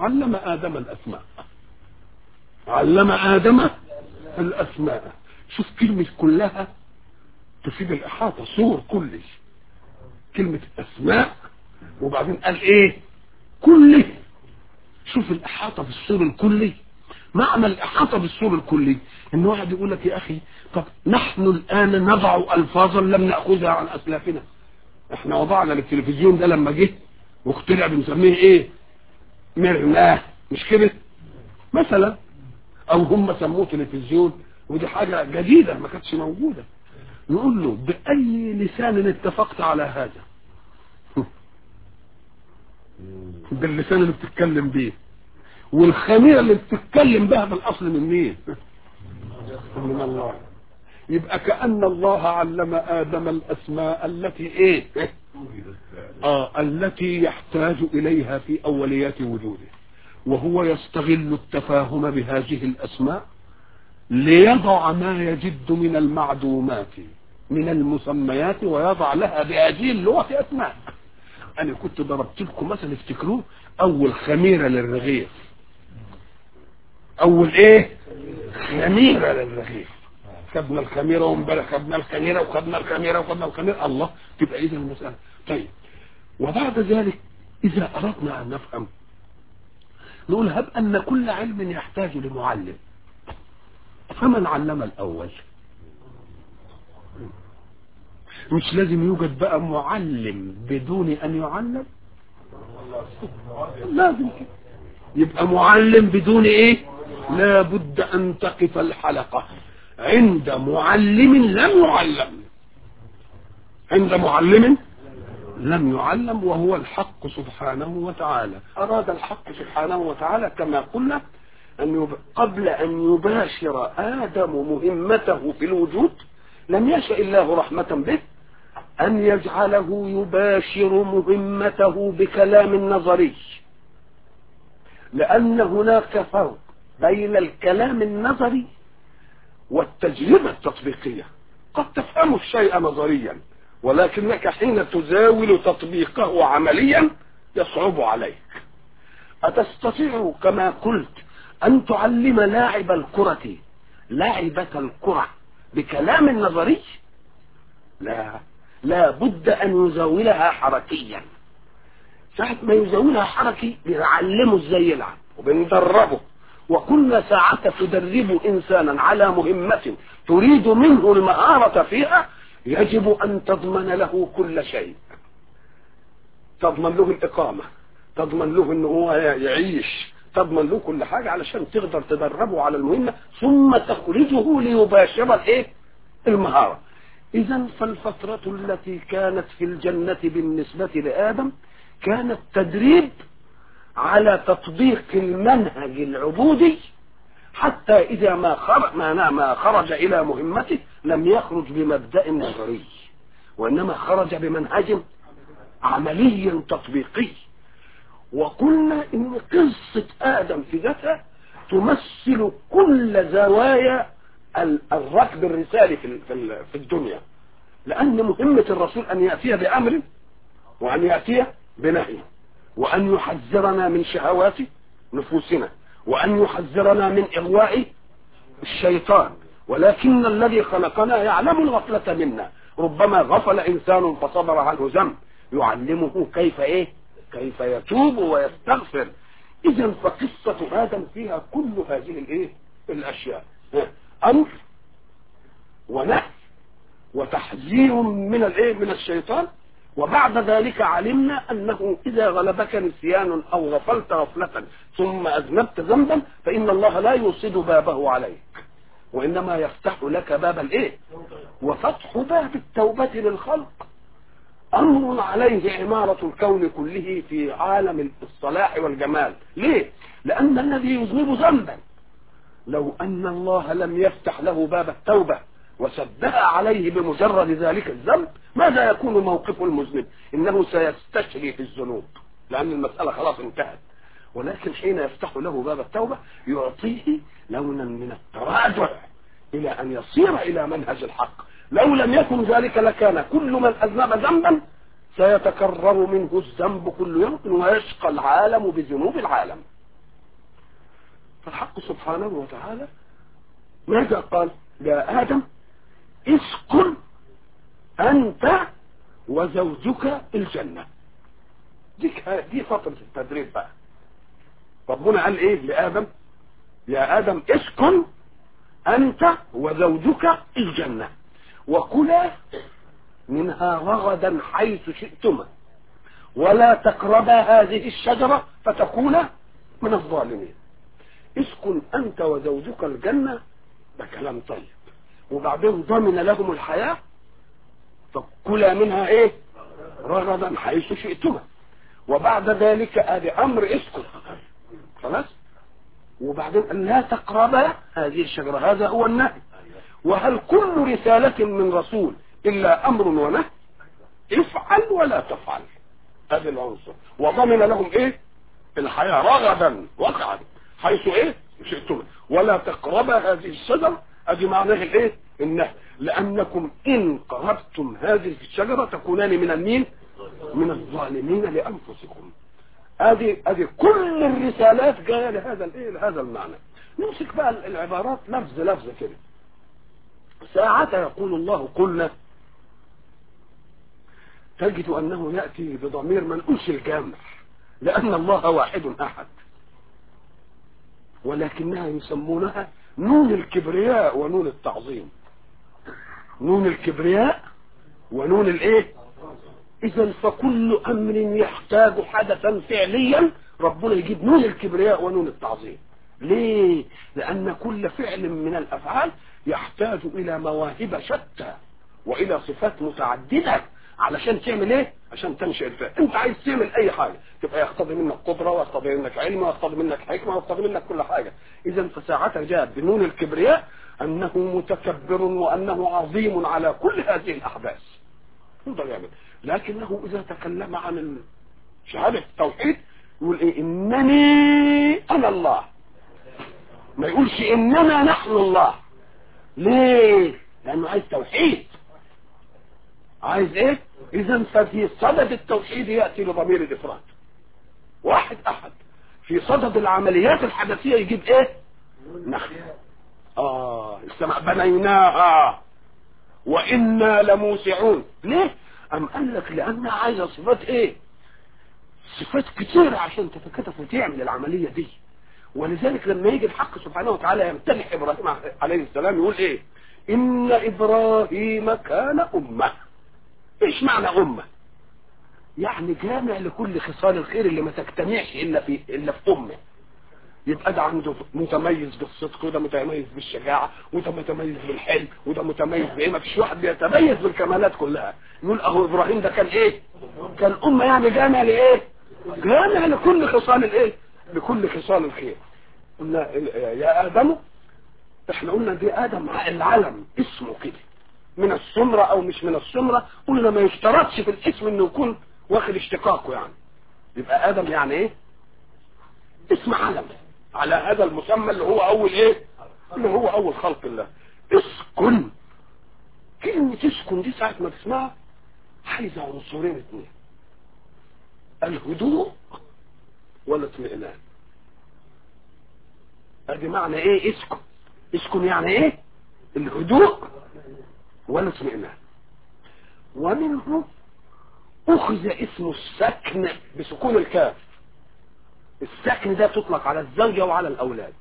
علم آدم الأسماء علم آدم الأسماء شوف كلمة كلها تفيد الإحاطة صور كلي كلمة أسماء وبعدين قال إيه كله شوف الإحاطة بالصور الكلي معنى الإحاطة بالصور الكلي إن واحد يقول لك يا أخي طب نحن الآن نضع ألفاظا لم نأخذها عن أسلافنا احنا وضعنا التلفزيون ده لما جه واخترع بنسميه ايه مرناه مش كده مثلا او هم سموه تلفزيون ودي حاجة جديدة ما كانتش موجودة نقول له بأي لسان اتفقت على هذا باللسان اللي بتتكلم بيه والخميرة اللي بتتكلم بها بالأصل من مين من الله يبقى كأن الله علم آدم الأسماء التي إيه آه التي يحتاج إليها في أوليات وجوده وهو يستغل التفاهم بهذه الأسماء ليضع ما يجد من المعدومات من المسميات ويضع لها بهذه اللغة أسماء أنا كنت ضربت لكم مثلا افتكروه أول خميرة للرغيف أول إيه خميرة للرغيف خدنا الخميرة وامبارح خدنا الخميرة وخدنا الخميرة وخدنا الخميرة الله تبقى إذا المسألة طيب وبعد ذلك إذا أردنا أن نفهم نقول هب أن كل علم يحتاج لمعلم فمن علم الأول مش لازم يوجد بقى معلم بدون أن يعلم لازم كده يبقى معلم بدون ايه لا بد ان تقف الحلقة عند معلم لم يعلم عند معلم لم يعلم وهو الحق سبحانه وتعالى أراد الحق سبحانه وتعالى كما قلنا أن يب... قبل أن يباشر آدم مهمته في الوجود لم يشاء الله رحمة به أن يجعله يباشر مهمته بكلام نظري لأن هناك فرق بين الكلام النظري والتجربة التطبيقية قد تفهم الشيء نظريا ولكنك حين تزاول تطبيقه عمليا يصعب عليك أتستطيع كما قلت أن تعلم لاعب الكرة لاعبة الكرة بكلام نظري لا لا بد أن يزاولها حركيا ساعة ما يزاولها حركي بنعلمه ازاي يلعب وبندربه وكل ساعة تدرب إنسانا على مهمة تريد منه المهارة فيها يجب أن تضمن له كل شيء تضمن له الإقامة تضمن له أنه هو يعيش تضمن له كل حاجة علشان تقدر تدربه على المهمة ثم تخرجه ليباشر الايه المهارة إذا فالفترة التي كانت في الجنة بالنسبة لآدم كانت تدريب على تطبيق المنهج العبودي حتى إذا ما خرج, ما, ما خرج إلى مهمته لم يخرج بمبدأ نظري وإنما خرج بمنهج عملي تطبيقي وقلنا إن قصة آدم في ذاتها تمثل كل زوايا الركب الرسالي في في الدنيا لأن مهمة الرسول أن يأتي بأمر وأن يأتي بنهي وأن يحذرنا من شهوات نفوسنا وأن يحذرنا من إغواء الشيطان ولكن الذي خلقنا يعلم الغفلة منا ربما غفل إنسان فصبر عنه ذنب يعلمه كيف إيه كيف يتوب ويستغفر إذا فقصة آدم فيها كل هذه الإيه الأشياء أمر ونهي وتحذير من الإيه من الشيطان وبعد ذلك علمنا أنه إذا غلبك نسيان أو غفلت غفلة ثم أذنبت ذنبا فإن الله لا يوصد بابه عليك وإنما يفتح لك باب الإيه وفتح باب التوبة للخلق أمر عليه عمارة الكون كله في عالم الصلاح والجمال ليه؟ لأن الذي يذنب ذنبا لو أن الله لم يفتح له باب التوبة وسدها عليه بمجرد ذلك الذنب ماذا يكون موقف المذنب انه سيستشري في الذنوب لان المسألة خلاص انتهت ولكن حين يفتح له باب التوبة يعطيه لونا من التراجع الى ان يصير الى منهج الحق لو لم يكن ذلك لكان كل من اذنب ذنبا سيتكرر منه الذنب كل يوم ويشقى العالم بذنوب العالم فالحق سبحانه وتعالى ماذا قال يا آدم اسكن أنت وزوجك الجنة دي دي فترة التدريب بقى ربنا قال ايه لآدم يا آدم اسكن أنت وزوجك الجنة وكلا منها رغدا حيث شئتما ولا تقربا هذه الشجرة فتكونا من الظالمين اسكن أنت وزوجك الجنة ده كلام طيب وبعدين ضمن لهم الحياة فكلا منها ايه رغدا حيث شئتما وبعد ذلك ادي امر اسكن خلاص وبعدين لا تقربا هذه الشجرة هذا هو النهي وهل كل رسالة من رسول إلا أمر ونهي افعل ولا تفعل هذه العنصر وضمن لهم ايه الحياة رغدا وقعا حيث ايه شئتم ولا تقربا هذه الشجرة ادي معناه الايه النهي لانكم ان قربتم هذه الشجرة تكونان من المين من الظالمين لانفسكم ادي ادي كل الرسالات جايه لهذا الايه لهذا المعنى نمسك بقى العبارات لفظ لفظ كده ساعة يقول الله قلنا تجد انه ياتي بضمير منقوش الجامع لان الله واحد احد ولكنها يسمونها نون الكبرياء ونون التعظيم نون الكبرياء ونون الايه اذا فكل امر يحتاج حدثا فعليا ربنا يجيب نون الكبرياء ونون التعظيم ليه لان كل فعل من الافعال يحتاج الى مواهب شتى والى صفات متعدده علشان تعمل ايه عشان تنشئ الفعل انت عايز تعمل اي حاجه تبقى يقتضي منك قدره ويقتضي منك علم ويقتضي منك حكمه ويقتضي منك كل حاجه اذا فساعتها جاءت بنون الكبرياء انه متكبر وانه عظيم على كل هذه الاحداث يقدر يعمل لكنه اذا تكلم عن شهاده التوحيد يقول ايه انني انا الله ما يقولش اننا نحن الله ليه لانه عايز توحيد عايز ايه اذا ففي صدد التوحيد ياتي لضمير الافراد واحد احد في صدد العمليات الحدثيه يجيب ايه نحن اه السماء بنيناها وانا لموسعون ليه ام قال لك لانها عايزه صفات ايه صفات كتيره عشان تتكتف وتعمل العمليه دي ولذلك لما يجي الحق سبحانه وتعالى يمتدح ابراهيم عليه السلام يقول ايه ان ابراهيم كان امه ايش معنى امه يعني جامع لكل خصال الخير اللي ما تجتمعش الا في الا في امه يبقى ده عنده متميز بالصدق وده متميز بالشجاعه وده متميز بالحلم وده متميز بايه ما فيش واحد بيتميز بالكمالات كلها يقول اهو ابراهيم ده كان ايه كان امه يعني جامع لايه جامع لكل خصال الايه لكل خصال الخير قلنا يا ادم احنا قلنا دي ادم العلم اسمه كده من السمرة او مش من السمرة قلنا ما يشترطش في الاسم انه يكون واخد اشتقاقه يعني يبقى ادم يعني ايه اسم علم على هذا المسمى اللي هو اول ايه اللي هو اول خلق الله اسكن كلمة اسكن دي ساعة ما تسمعها عايزة عنصرين اثنين الهدوء والاطمئنان ادي معنى ايه اسكن اسكن يعني ايه الهدوء والاطمئنان ومنه اخذ اسم السكن بسكون الكاف السكن ده تطلق على الزوجة وعلى الاولاد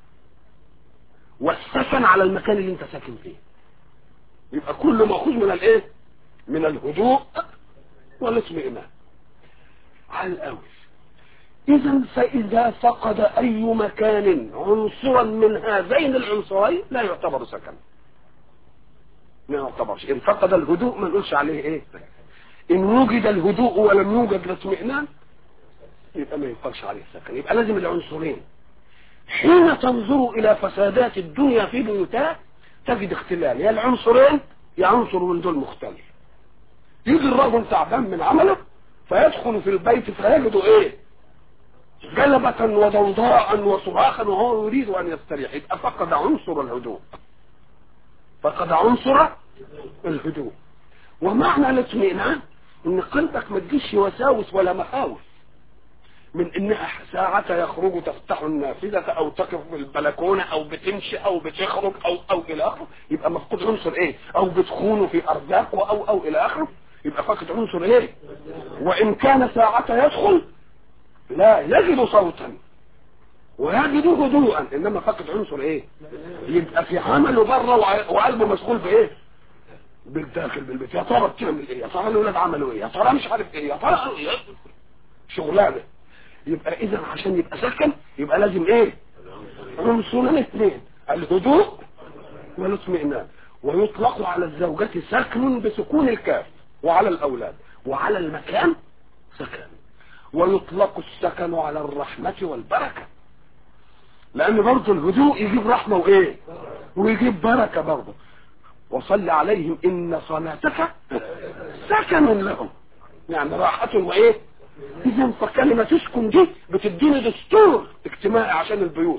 والسكن على المكان اللي انت ساكن فيه يبقى كل ماخوذ من الايه من الهدوء والاطمئنان على الاول اذا فاذا فقد اي مكان عنصرا من هذين العنصرين لا يعتبر سكن ما يعتبرش ان فقد الهدوء ما نقولش عليه ايه ان وجد الهدوء ولم يوجد الاطمئنان يبقى ما ينقلش عليه سكن يبقى لازم العنصرين حين تنظر الى فسادات الدنيا في بيوتها تجد اختلال يا العنصرين يا عنصر من دول مختلف يجي الرجل تعبان من عمله فيدخل في البيت فيجد ايه جلبة وضوضاء وصراخا وهو يريد ان يستريح يبقى فقد عنصر الهدوء فقد عنصر الهدوء ومعنى الاطمئنان ان قلبك ما تجيش وساوس ولا مخاوف من انها ساعة يخرج تفتح النافذة او تقف في البلكونة او بتمشي او بتخرج او او الى اخره يبقى مفقود عنصر ايه او بتخونه في ارزاقه او او الى اخره يبقى فقد عنصر ايه وان كان ساعة يدخل لا يجد صوتا ويجد هدوءا انما فقد عنصر ايه يبقى في عمله بره وقلبه مشغول بايه بالداخل بالبيت يا ترى بتعمل ايه يا ترى الاولاد عملوا ايه يا ترى مش عارف ايه يا ترى إيه؟ شغلانه يبقى اذا عشان يبقى سكن يبقى لازم ايه عنصرين اثنين الهدوء والاطمئنان ويطلق على الزوجة سكن بسكون الكاف وعلى الاولاد وعلى المكان سكن ويطلق السكن على الرحمة والبركة لان برضه الهدوء يجيب رحمة وايه ويجيب بركة برضه وصل عليهم ان صلاتك سكن لهم يعني راحة وايه اذا فكلمة تسكن دي بتديني دستور اجتماعي عشان البيوت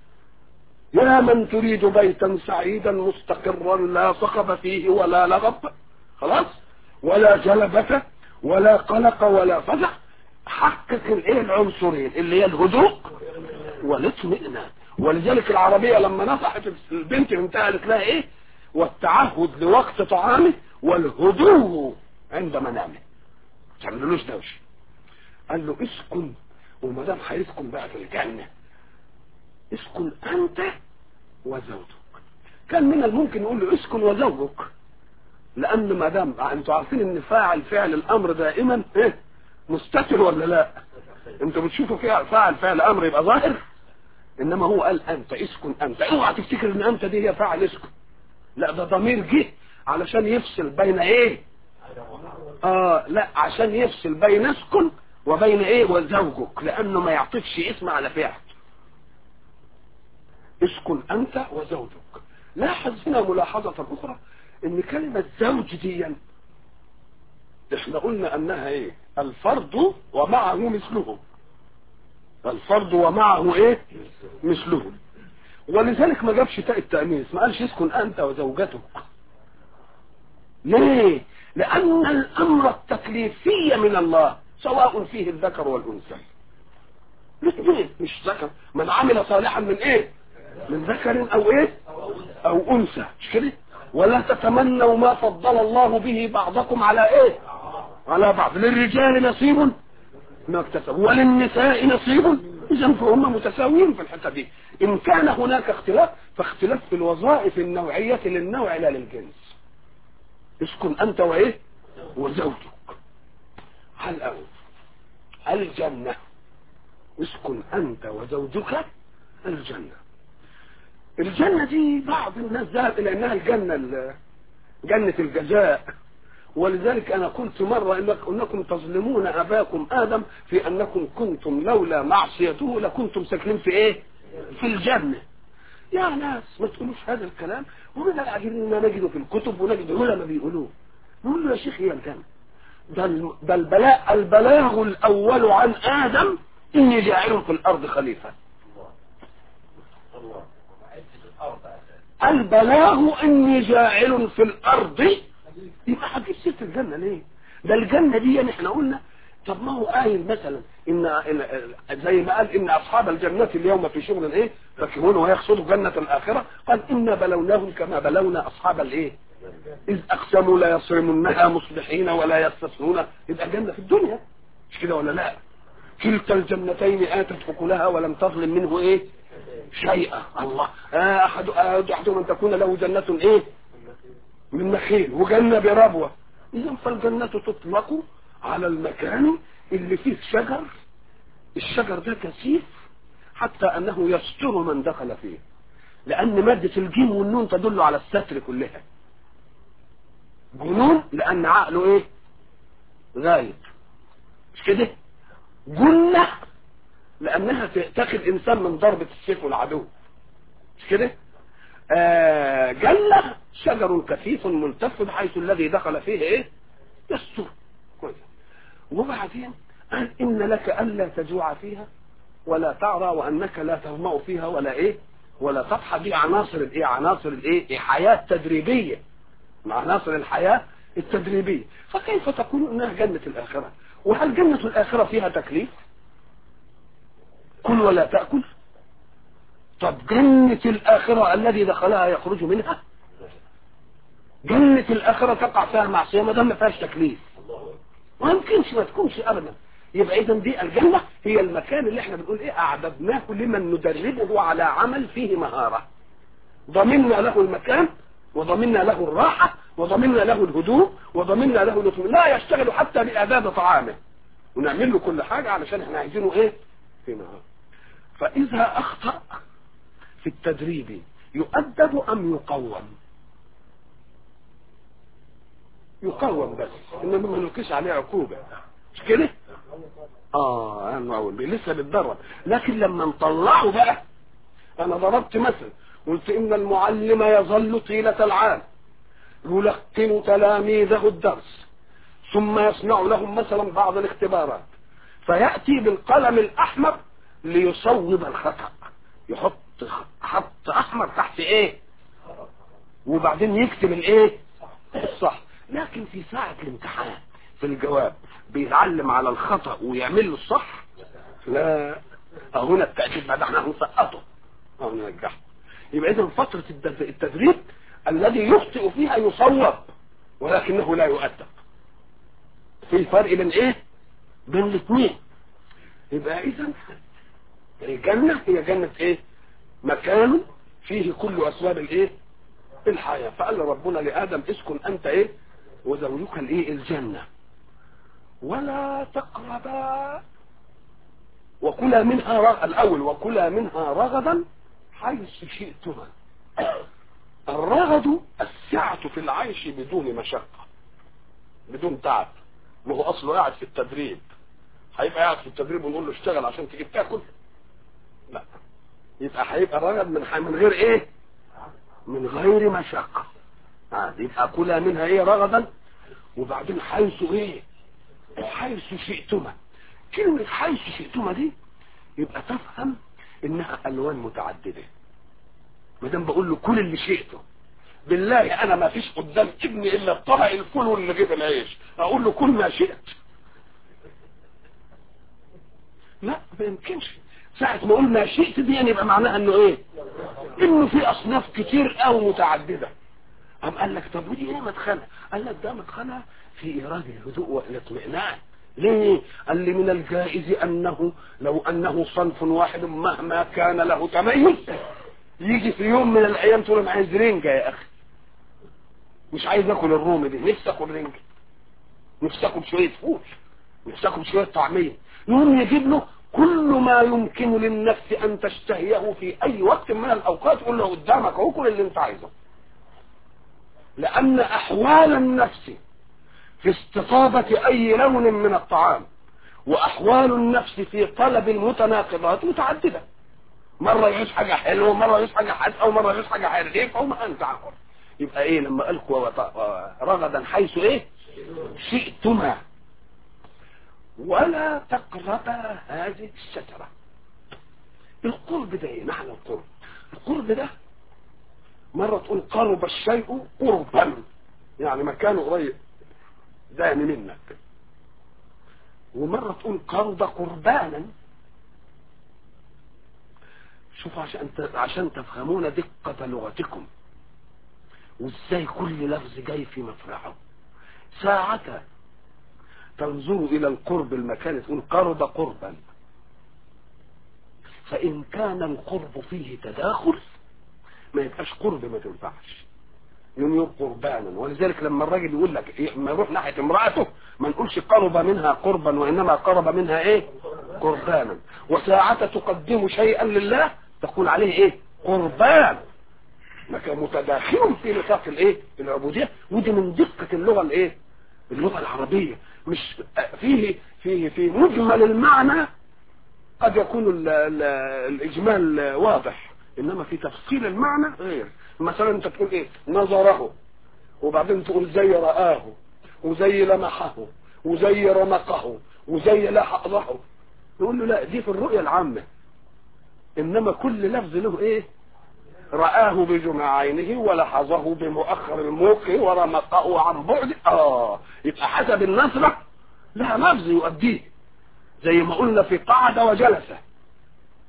يا من تريد بيتا سعيدا مستقرا لا صخب فيه ولا لغب خلاص ولا جلبة ولا قلق ولا فزع حقق الايه العنصرين اللي هي الهدوء والاطمئنان ولذلك العربية لما نصحت البنت بنتها قالت لها ايه والتعهد لوقت طعامه والهدوء عند منامه تعملوش دوشه قال له اسكن وما دام هيسكن بقى في الجنه اسكن انت وزوجك كان من الممكن يقول له اسكن وزوجك لان ما دام انتوا عارفين ان فاعل فعل الامر دائما ايه مستتر ولا لا انتوا بتشوفوا فيها فاعل فعل امر يبقى ظاهر انما هو قال انت اسكن انت اوعى تفتكر ان انت دي هي فاعل اسكن لا ده ضمير جه علشان يفصل بين ايه اه لا عشان يفصل بين اسكن وبين ايه وزوجك لانه ما يعطيكش اسم على فعل اسكن انت وزوجك لاحظ هنا ملاحظة اخرى ان كلمة زوج دي احنا قلنا انها ايه الفرد ومعه مثله الفرد ومعه ايه مثله ولذلك ما جابش تاء التأنيث ما قالش اسكن انت وزوجتك ليه لان الامر التكليفي من الله سواء فيه الذكر والانثى الاثنين مش ذكر من عمل صالحا من ايه من ذكر او ايه او انثى مش كده ولا تتمنوا ما فضل الله به بعضكم على ايه على بعض للرجال نصيب ما اكتسبوا وللنساء نصيب اذا فهم متساويين في الحته دي ان كان هناك اختلاف فاختلاف في الوظائف النوعيه للنوع لا للجنس اسكن انت وايه وزوجك هل أول الجنة اسكن أنت وزوجك الجنة الجنة دي بعض الناس ذهب إلى أنها الجنة جنة الجزاء ولذلك أنا قلت مرة إنك أنكم تظلمون أباكم آدم في أنكم كنتم لولا معصيته لكنتم ساكنين في إيه في الجنة يا ناس ما تقولوش هذا الكلام ومن العجيب إننا نجده في الكتب ونجد علماء بيقولوه نقول له يا شيخ هي الجنة ده البلاء البلاغ الأول عن آدم إني جاعل في الأرض خليفة البلاغ إني جاعل في الأرض يبقى هتجيب سيرة الجنة ليه؟ ده الجنة دي يعني احنا قلنا طب ما هو قايل مثلا إن, إن زي ما قال إن أصحاب الجنة اليوم في شغل إيه؟ فكهون ويقصدوا جنة الآخرة قال إنا بلوناهم كما بلونا أصحاب الإيه؟ إذ أقسموا لا يصرمنها مصبحين ولا يستثنون يبقى جنة في الدنيا مش كده ولا لا كلتا الجنتين آتت أكلها ولم تظلم منه إيه شيئا الله آه أحد أحدهم أن تكون له جنة إيه من نخيل وجنة بربوة إذا فالجنة تطلق على المكان اللي فيه شجر الشجر ده كثيف حتى أنه يستر من دخل فيه لأن مادة الجيم والنون تدل على الستر كلها جنون لان عقله ايه غايب مش كده جنة لانها تتخذ انسان من ضربة السيف والعدو مش كده آه جنة شجر كثيف ملتف بحيث الذي دخل فيه ايه يستر كويس وبعدين قال ان لك الا تجوع فيها ولا تعرى وانك لا تظمأ فيها ولا ايه ولا تضحى دي عناصر الايه عناصر الايه حياة تدريبية مع عناصر الحياة التدريبية فكيف تقول انها جنة الاخرة وهل جنة الاخرة فيها تكليف كل ولا تأكل طب جنة الآخرة الذي دخلها يخرج منها جنة الآخرة تقع فيها المعصية ما دام ما فيهاش تكليف ما يمكنش ما تكونش أبدا يبقى إذا دي الجنة هي المكان اللي احنا بنقول إيه أعددناه لمن ندربه على عمل فيه مهارة ضمننا له المكان وضمننا له الراحة وضمننا له الهدوء وضمننا له الاطمئنان لا يشتغل حتى بإعداد طعامه ونعمل له كل حاجة علشان احنا عايزينه ايه في مهارة فإذا أخطأ في التدريب يؤدب أم يقوم يقوم بس انما ما نلقيش عليه عقوبة مش كده اه انا اقول لسه بتدرب لكن لما نطلعه بقى انا ضربت مثل قلت ان المعلم يظل طيلة العام يلقن تلاميذه الدرس ثم يصنع لهم مثلا بعض الاختبارات فيأتي بالقلم الأحمر ليصوب الخطأ يحط خط أحمر تحت إيه وبعدين يكتب الإيه الصح لكن في ساعة الامتحان في الجواب بيتعلم على الخطأ ويعمل له الصح لا هنا التأكيد بعد احنا هنسقطه أو ننجحه يبقى إذا فترة التدريب الذي يخطئ فيها يصوب ولكنه لا يؤدب في فرق بين ايه بين الاثنين يبقى اذا الجنة هي جنة ايه مكان فيه كل اسباب الايه الحياة فقال ربنا لآدم اسكن انت ايه وزوجك الايه الجنة ولا تقربا وكلا منها رغ... الاول وكلا منها رغدا حيث شئتما الرغد السعة في العيش بدون مشقة بدون تعب ما هو اصله قاعد في التدريب هيبقى قاعد في التدريب ونقول له اشتغل عشان تجيب تاكل لا يبقى هيبقى الرغد من من غير ايه من غير مشقة آه يبقى كلها منها ايه رغدا وبعدين حيث ايه حيث شئتما كلمة حيث شئتما دي يبقى تفهم انها الوان متعدده ما دام بقول له كل اللي شئته بالله انا ما فيش قدام ابني الا الطبق الفول واللي جيب العيش اقول له كل ما شئت لا ما يمكنش ساعة ما اقول ما شئت دي يعني يبقى معناها انه ايه انه في اصناف كتير قوي متعددة قام قال لك طب ودي ايه مدخلها قال لك ده مدخلها في ايراد الهدوء والاطمئنان ليه قال لي من الجائز انه لو انه صنف واحد مهما كان له تميز يجي في يوم من الايام تقول انا عايز رنجة يا اخي مش عايز اكل الرومي دي نفسي اكل رنجة نفسي اكل شوية فول نفسي اكل شوية طعمية يقوم يجيب له كل ما يمكن للنفس ان تشتهيه في اي وقت من الاوقات يقول له قدامك اهو كل اللي انت عايزه لان احوال النفس في استطابة اي لون من الطعام واحوال النفس في طلب المتناقضات متعدده مرة يعيش حاجة حلوة مرة يعيش حاجة حادقة ومرة يعيش حاجة حريفة وما أنت عقل يبقى إيه لما قالكوا رغدا حيث إيه شئتما ولا تقربا هذه الشجرة القرب ده إيه معنى القرب القرب ده مرة تقول قرب الشيء قربا يعني مكانه قريب ده يعني منك ومرة تقول قرب قربانا شوفوا عشان عشان تفهمون دقة لغتكم وازاي كل لفظ جاي في مفرعه ساعة تنظروا الى القرب المكان تقول قرب قربا فان كان القرب فيه تداخل ما يبقاش قرب ما تنفعش يوم قربانا ولذلك لما الراجل يقول لك لما يروح ناحيه امراته ما نقولش قرب منها قربا وانما قرب منها ايه قربانا وساعة تقدم شيئا لله تقول عليه ايه قربان متداخل في نطاق الايه العبوديه ودي من دقه اللغه الايه اللغه العربيه مش فيه فيه في مجمل المعنى قد يكون ال ال الاجمال واضح انما في تفصيل المعنى غير مثلا انت تقول ايه نظره وبعدين تقول زي رآه وزي لمحه وزي رمقه وزي لحظه نقول له لا دي في الرؤية العامة انما كل لفظ له ايه رآه بجمع عينه ولحظه بمؤخر الموقع ورمقه عن بعد اه يبقى حسب النظرة لها لفظ يؤديه زي ما قلنا في قعد وجلس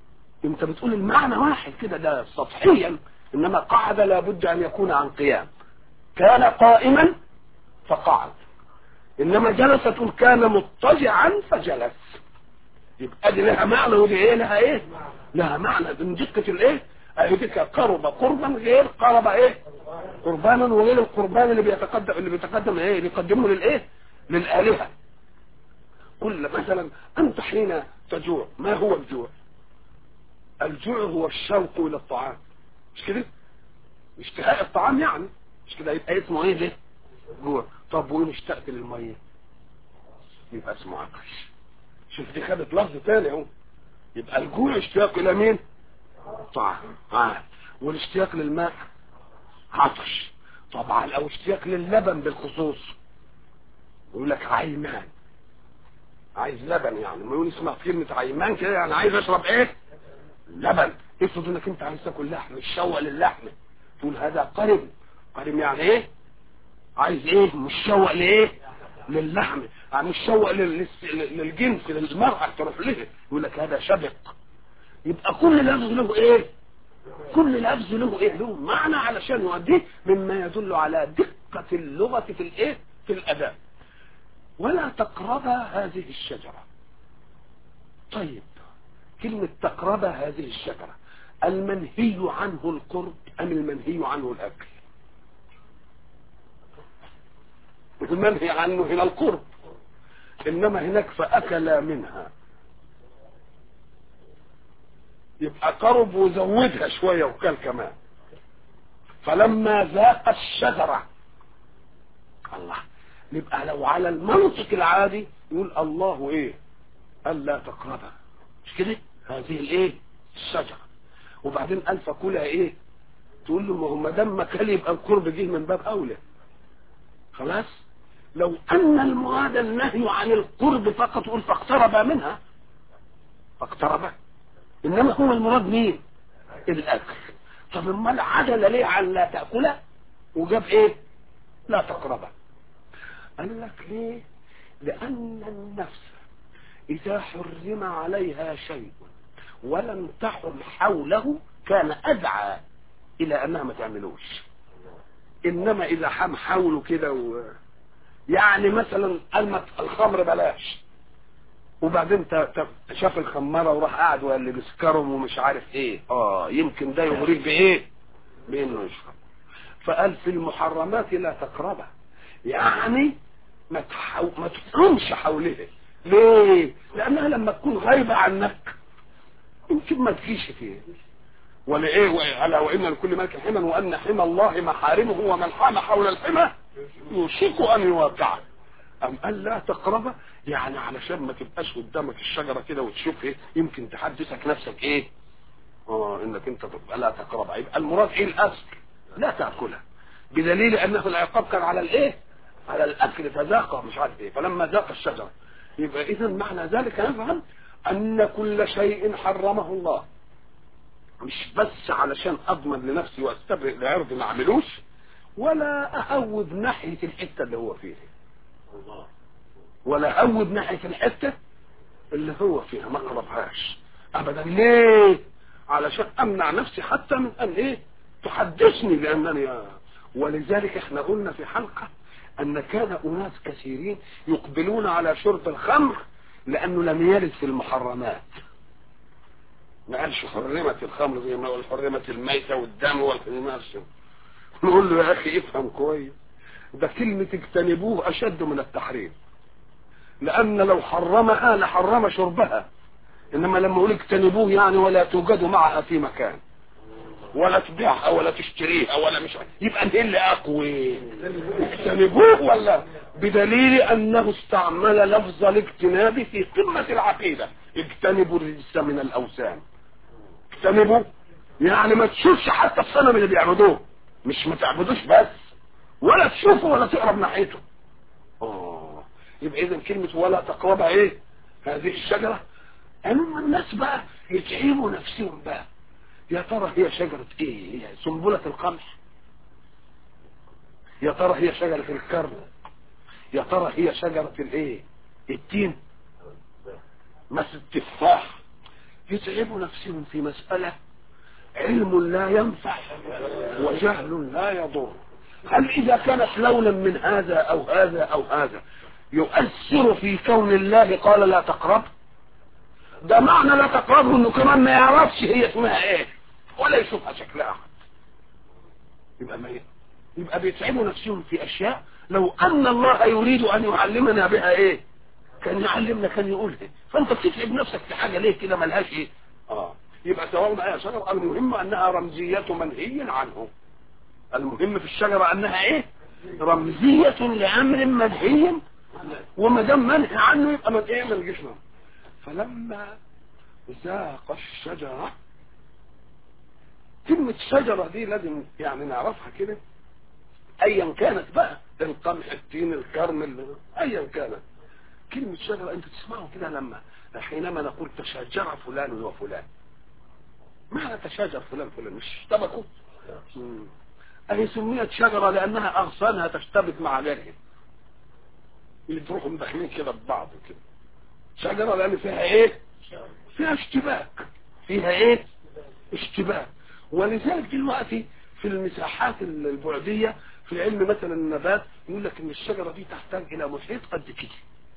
انت بتقول المعنى واحد كده ده سطحيا انما قعد لابد ان يكون عن قيام كان قائما فقعد انما جلس تقول كان مضطجعا فجلس يبقى دي لها معنى ودي ايه لها ايه لها معنى من دقة الايه اهي ديك قرب قربا غير قرب ايه قربانا وغير القربان اللي بيتقدم اللي بيتقدم ايه اللي يقدمه للايه للآلهة قل مثلا انت حين تجوع ما هو الجوع الجوع هو الشوق الى الطعام مش كده اشتهاء الطعام يعني مش كده يبقى اسمه ايه ده جوع طب وين اشتقت للميه يبقى اسمه عطش شوف دي خدت لفظ تاني اهو يبقى الجوع اشتياق الى مين طعام آه. والاشتياق للماء عطش طبعا او اشتياق للبن بالخصوص يقول لك عيمان عايز لبن يعني ما يقول اسمع كلمة عيمان كده يعني عايز اشرب ايه لبن افرض انك انت عايز تاكل لحم مشوق للحم تقول هذا قرب قرب يعني ايه عايز ايه مشوق لايه للحم يعني مشوق لل- للجنس للمرأة تروح له يقول لك هذا شبق يبقى كل لفظ له ايه كل لفظ له ايه له معنى علشان يؤديه مما يدل على دقة اللغة في الايه في الاداء ولا تقربا هذه الشجرة طيب كلمة تقربا هذه الشجرة المنهي عنه القرب ام المنهي عنه الاكل المنهي عنه هنا القرب انما هناك فاكل منها يبقى قرب وزودها شوية وكل كمان فلما ذاق الشجرة الله يبقى لو على المنطق العادي يقول الله ايه قال لا تقربها مش كده هذه الايه الشجرة وبعدين قال فكلها ايه تقول له ما هو ما دام كل يبقى القرب جه من باب اولى خلاص لو ان المراد النهي عن القرب فقط تقول فاقترب منها فاقترب انما هو المراد مين الاكل طب امال عدل ليه عن لا تاكله وجاب ايه لا تقربه قال لك ليه لان النفس اذا حرم عليها شيء ولم تحل حوله كان ادعى الى انها ما تعملوش انما اذا حم حوله كده و... يعني مثلا قال الخمر بلاش وبعدين ت- ت- شاف الخمارة وراح قاعد وقال لي بسكرهم ومش عارف ايه اه يمكن ده يغريك بايه بانه يشرب فقال في المحرمات لا تقربها يعني ما تحو... ما تحرمش حولها ليه لانها لما تكون غايبة عنك يمكن ما تجيش فيها ولا ايه الا وان لكل ملك حما وان حمى الله محارمه ومن حام حول الحمى يوشك ان يواقعه أم قال لا تقربه يعني علشان ما تبقاش قدامك الشجرة كده وتشوف ايه يمكن تحدثك نفسك ايه اه انك انت تبقى لا تقربها يبقى المراد ايه الاصل لا تاكلها بدليل انه العقاب كان على الايه على الاكل فذاقه مش عارف ايه فلما ذاق الشجرة يبقى اذا معنى ذلك نفهم ان كل شيء حرمه الله مش بس علشان اضمن لنفسي واستبرئ لعرض ما اعملوش ولا اهوب ناحية الحتة اللي هو فيها ولا اهوب ناحية الحتة اللي هو فيها ما اقربهاش ابدا ليه علشان امنع نفسي حتى من ان ايه تحدثني لانني ولذلك احنا قلنا في حلقة ان كان اناس كثيرين يقبلون على شرب الخمر لانه لم يرد في المحرمات ما قالش حرمت الخمر زي ما قال حرمت الميتة والدم والحمار نقول له يا اخي افهم كويس ده كلمة اجتنبوه اشد من التحريم لان لو حرمها لحرم شربها انما لما اقول اجتنبوه يعني ولا توجد معها في مكان ولا تبيعها ولا تشتريها ولا مش عارف. يبقى انت اللي اقوى اجتنبوه ولا بدليل انه استعمل لفظ الاجتناب في قمة العقيدة اجتنبوا الرجس من الاوثان اجتنبوا يعني ما تشوفش حتى الصنم اللي بيعبدوه مش ما تعبدوش بس ولا تشوفه ولا تقرب ناحيته اه يبقى اذا كلمة ولا تقربها ايه هذه الشجرة اما الناس بقى يتعبوا نفسهم بقى يا ترى هي شجرة ايه هي سنبلة القمح يا ترى هي شجرة الكرم يا ترى هي شجرة الايه التين مس التفاح يتعبوا نفسهم في مسألة علم لا ينفع وجهل لا يضر هل إذا كانت لونا من هذا أو هذا أو هذا يؤثر في كون الله قال لا تقرب ده معنى لا تقربه انه كمان ما يعرفش هي اسمها ايه ولا يشوفها شكلها يبقى ما يبقى بيتعبوا نفسهم في اشياء لو ان الله يريد ان يعلمنا بها ايه كان يعلمنا كان يقول ايه فانت بتتعب نفسك في حاجه ليه كده ملهاش ايه اه يبقى سواء ايه شجره المهم انها رمزيه منهي عنه المهم في الشجره انها ايه رمزيه لامر منهي وما دام منهي عنه يبقى ما ايه ما نجيش فلما ذاق الشجره كلمة شجرة دي لازم يعني نعرفها كده ايا كانت بقى القمح التين الكرم ايا كانت كلمة شجرة انت تسمعه كده لما حينما نقول تشاجر فلان وفلان معنى تشاجر فلان فلان مش اشتبكوا اهي سميت شجرة لانها اغصانها تشتبك مع غيرها اللي تروحوا مدخلين كده ببعض كده شجرة لان فيها ايه فيها اشتباك فيها ايه اشتباك ولذلك دلوقتي في المساحات البعدية في علم مثلا النبات يقول لك ان الشجرة دي تحتاج الى محيط قد كده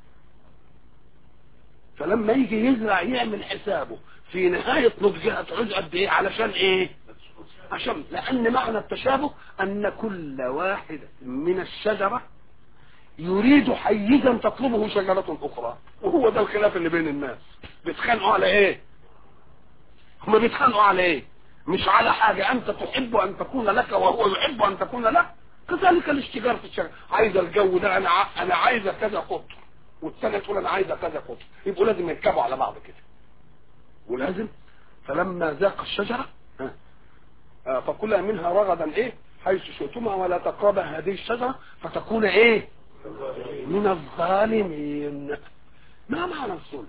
فلما يجي يزرع يعمل حسابه في نهاية نضجها تعوز قد ايه علشان ايه عشان لان معنى التشابه ان كل واحدة من الشجرة يريد حيزا تطلبه شجرة اخرى وهو ده الخلاف اللي بين الناس بيتخانقوا على ايه هما بيتخانقوا على ايه مش على حاجة انت تحب ان تكون لك وهو يحب ان تكون له كذلك الاشتجار في الشجرة عايز الجو ده انا ع... انا عايزه كذا قطر والثانيه تقول انا عايزه كذا قطر يبقوا لازم يركبوا على بعض كده ولازم فلما ذاق الشجرة آه فكلها منها رغدا ايه حيث شئتما ولا تقربا هذه الشجرة فتكون ايه من الظالمين ما معنى الظلم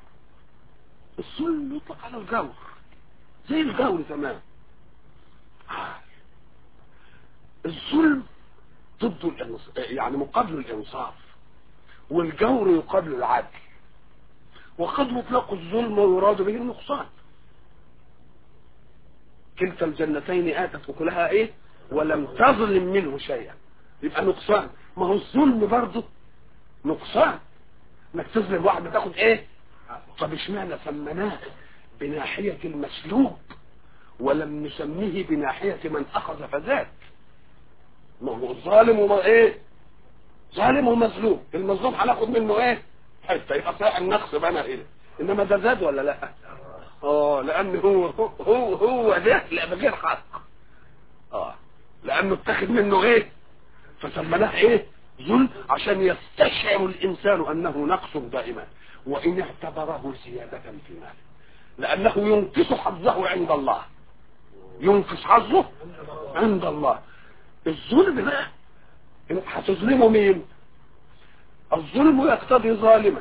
الظلم يطلق على الجور زي الجور تمام الظلم ضد الانصاف يعني مقابل الانصاف والجور يقابل العدل وقد يطلق الظلم ويراد به النقصان كلتا الجنتين اتت وكلها ايه ولم تظلم منه شيئا يبقى نقصان ما هو الظلم برضه نقصان انك تظلم واحد تاخد ايه طب اشمعنى سميناه بناحية المسلوب ولم نسميه بناحية من اخذ فذات ما هو ظالم وما ايه ظالم ومظلوم المظلوم هناخد منه ايه حته يبقى صحيح النقص بنا ايه انما ده زاد ولا لا اه لان هو هو هو ده لا بغير حق اه لانه اتخذ منه ايه فسمناه ايه ظلم عشان يستشعر الانسان انه نقص دائما وان اعتبره زيادة في ماله لانه ينقص حظه عند الله ينقص حظه عند الله الظلم بقى هتظلمه مين الظلم يقتضي ظالما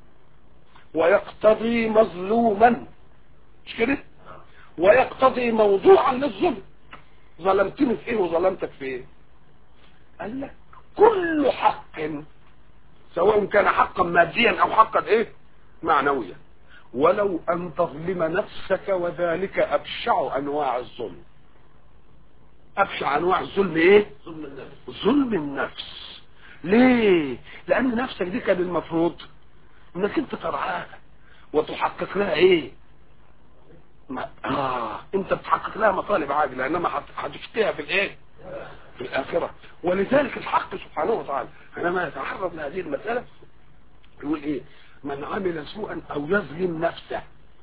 ويقتضي مظلوما مش كده ويقتضي موضوعا للظلم ظلمتني في ايه وظلمتك في ايه قال لك كل حق سواء كان حقا ماديا او حقا ايه معنويا ولو ان تظلم نفسك وذلك ابشع انواع الظلم ابشع انواع الظلم ايه ظلم النفس ظلم النفس ليه لان نفسك دي كان المفروض انك انت ترعاها وتحقق لها ايه ما اه انت بتحقق لها مطالب عاجله انما هتشتيها في الايه في الاخره ولذلك الحق سبحانه وتعالى حينما يتعرض لهذه المساله يقول ايه من عمل سوءا او يظلم نفسه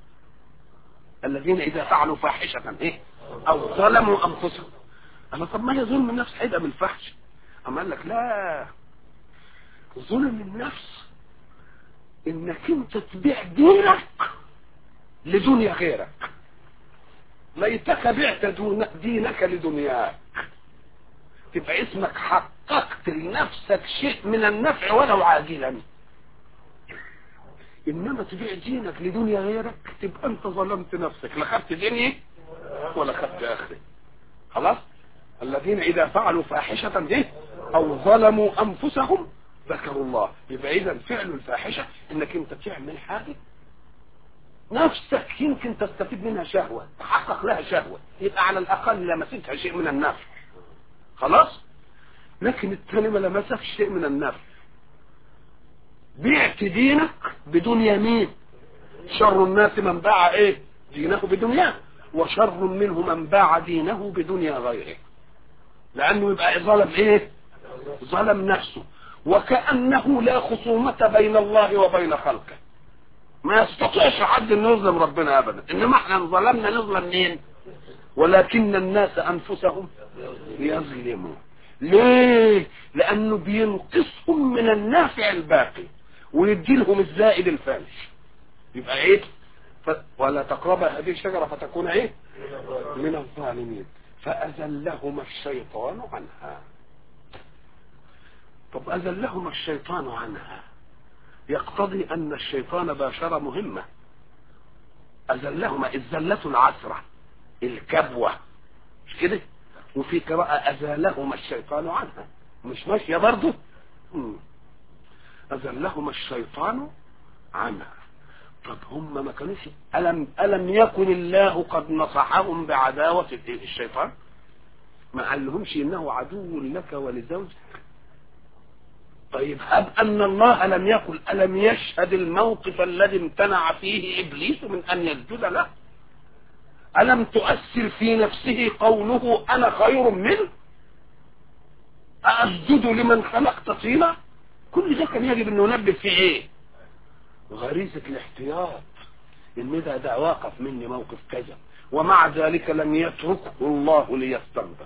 الذين اذا فعلوا فاحشه ايه او ظلموا انفسهم انا طب ما هي ظلم النفس هيبقى من الفحش اما قال لك لا ظلم النفس انك انت تبيع دينك لدنيا غيرك ليتك بعت دينك لدنياك تبقى اسمك حققت لنفسك شيء من النفع ولو عاجلا انما تبيع دينك لدنيا غيرك تبقى انت ظلمت نفسك لا خدت دنيا ولا خدت اخره خلاص الذين اذا فعلوا فاحشة ايه او ظلموا انفسهم ذكروا الله يبقى اذا فعل الفاحشة انك انت تعمل حاجة نفسك يمكن تستفيد منها شهوة تحقق لها شهوة يبقى على الأقل لمستها شيء من النفع خلاص لكن الثاني ما لمسك شيء من النفع بعت دينك بدون يمين شر الناس من باع ايه دينه بدنياه وشر منه من باع دينه بدنيا غيره لانه يبقى ظلم ايه ظلم نفسه وكأنه لا خصومة بين الله وبين خلقه ما يستطيعش حد انه يظلم ربنا ابدا انما احنا ظلمنا نظلم مين ولكن الناس انفسهم يظلمون ليه لانه بينقصهم من النافع الباقي ويدي لهم الزائد الفالش يبقى ايه ف... ولا تقرب هذه الشجرة فتكون ايه من الظالمين فأذلهما الشيطان عنها طب أذلهما الشيطان عنها يقتضي أن الشيطان باشر مهمة أذلهما الزلة العسرة الكبوة مش كده وفي قراءة أزالهما الشيطان عنها مش ماشية برضه أذلهما الشيطان عنها طب هم ما كانوش ألم, ألم يكن الله قد نصحهم بعداوة الشيطان ما قال لهمش إنه عدو لك ولزوجك طيب هب أن الله لم يقل ألم يشهد الموقف الذي امتنع فيه إبليس من أن يسجد له ألم تؤثر في نفسه قوله أنا خير منه أسجد لمن خلقت طينا كل ده كان يجب أن ننبه في إيه غريزة الاحتياط ان ده ده واقف مني موقف كذا ومع ذلك لم يتركه الله ليستنبط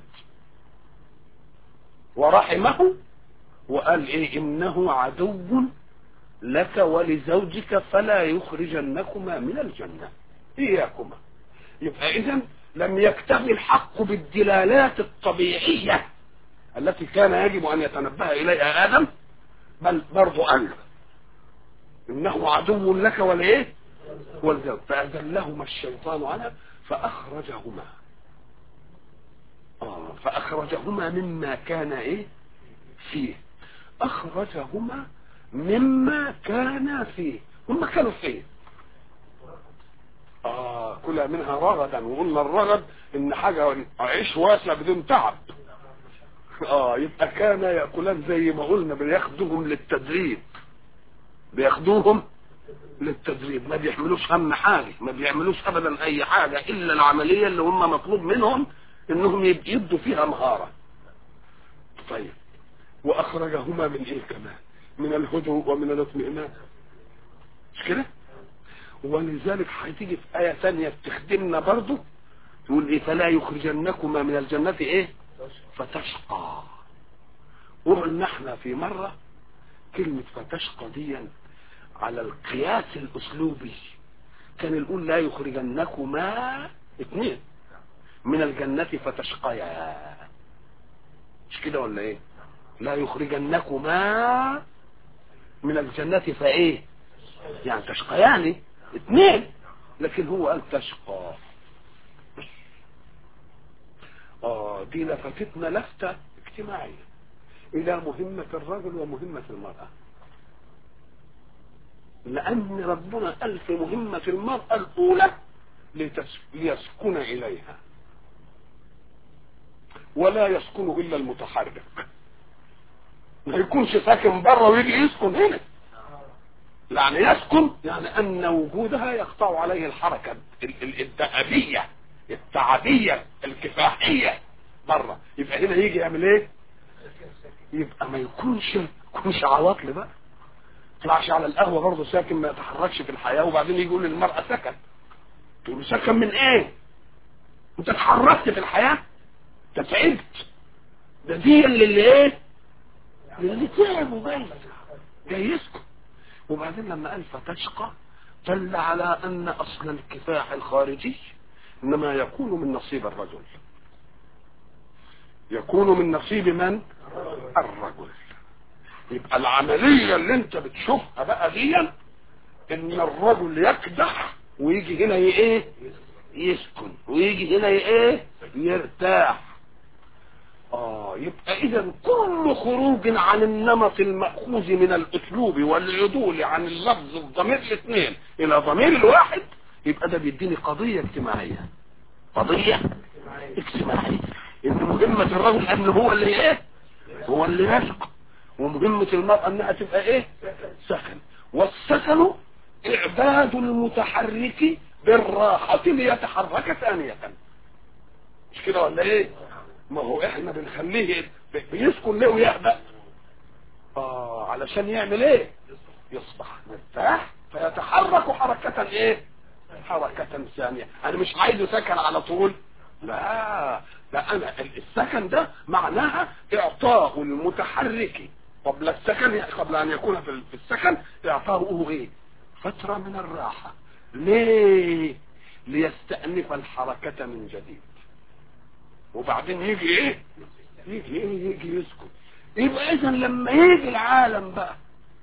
ورحمه وقال ايه انه عدو لك ولزوجك فلا يخرجنكما من الجنة اياكما يبقى اذا لم يكتفي الحق بالدلالات الطبيعية التي كان يجب ان يتنبه اليها ادم بل برضو قال انه عدو لك ولايه والزوج فأذلهما الشيطان عنها فأخرجهما آه فأخرجهما مما كان إيه فيه أخرجهما مما كان فيه هم كانوا فيه آه كلها منها رغدا وقلنا الرغد إن حاجة عيش واسع بدون تعب آه يبقى كان يأكلان زي ما قلنا بياخدوهم للتدريب بياخدوهم للتدريب ما بيحملوش هم حاجة ما بيعملوش ابدا اي حاجة الا العملية اللي هم مطلوب منهم انهم يبدوا فيها مهارة طيب واخرجهما من ايه كمان من الهدوء ومن الاطمئنان مش كده ولذلك هتيجي في آية ثانية بتخدمنا برضو تقول ايه فلا يخرجنكما من الجنة ايه فتشقى وقلنا احنا في مرة كلمة فتشقى دي على القياس الاسلوبي كان يقول لا يخرجنكما اثنين من الجنة فتشقيا مش كده ولا ايه لا يخرجنكما من الجنة فايه يعني تشقيان اثنين لكن هو قال تشقى اه دي لفتتنا لفتة اجتماعية الى مهمة الرجل ومهمة المرأة لأن ربنا قال في مهمة المرأة الأولى ليسكن إليها ولا يسكن إلا المتحرك ما يكونش ساكن بره ويجي يسكن هنا يعني يسكن يعني أن وجودها يقطع عليه الحركة الدأبية التعبية الكفاحية بره يبقى هنا يجي يعمل ايه يبقى ما يكونش يكونش عواطل بقى يطلعش على القهوه برضه ساكن ما يتحركش في الحياه وبعدين يجي يقول للمراه سكن تقول له سكن من ايه انت اتحركت في الحياه انت تعبت ده دي اللي, اللي ايه اللي تعب وبس جاي يسكن وبعدين لما قال فتشقى دل على ان اصل الكفاح الخارجي انما يكون من نصيب الرجل يكون من نصيب من الرجل يبقى العملية اللي انت بتشوفها بقى دي ان الرجل يكدح ويجي هنا ايه يسكن ويجي هنا ايه يرتاح اه يبقى اذا كل خروج عن النمط المأخوذ من الاسلوب والعدول عن اللفظ الضمير الاثنين الى ضمير الواحد يبقى ده بيديني قضية اجتماعية قضية اجتماعية ان مهمة الرجل ان هو اللي ايه هو اللي يسقى ومهمة المرأة انها تبقى ايه سكن والسكن اعداد المتحرك بالراحة ليتحرك ثانية مش كده ولا ايه ما هو احنا بنخليه بيسكن ليه ويهدأ اه علشان يعمل ايه يصبح مرتاح فيتحرك حركة ايه حركة ثانية انا مش عايزه سكن على طول لا لا انا السكن ده معناها اعطاء المتحرك قبل السكن قبل ان يكون في السكن اعطاؤه ايه فترة من الراحة ليه ليستأنف الحركة من جديد وبعدين يجي ايه يجي ايه يجي يسكت يبقى اذا لما يجي العالم بقى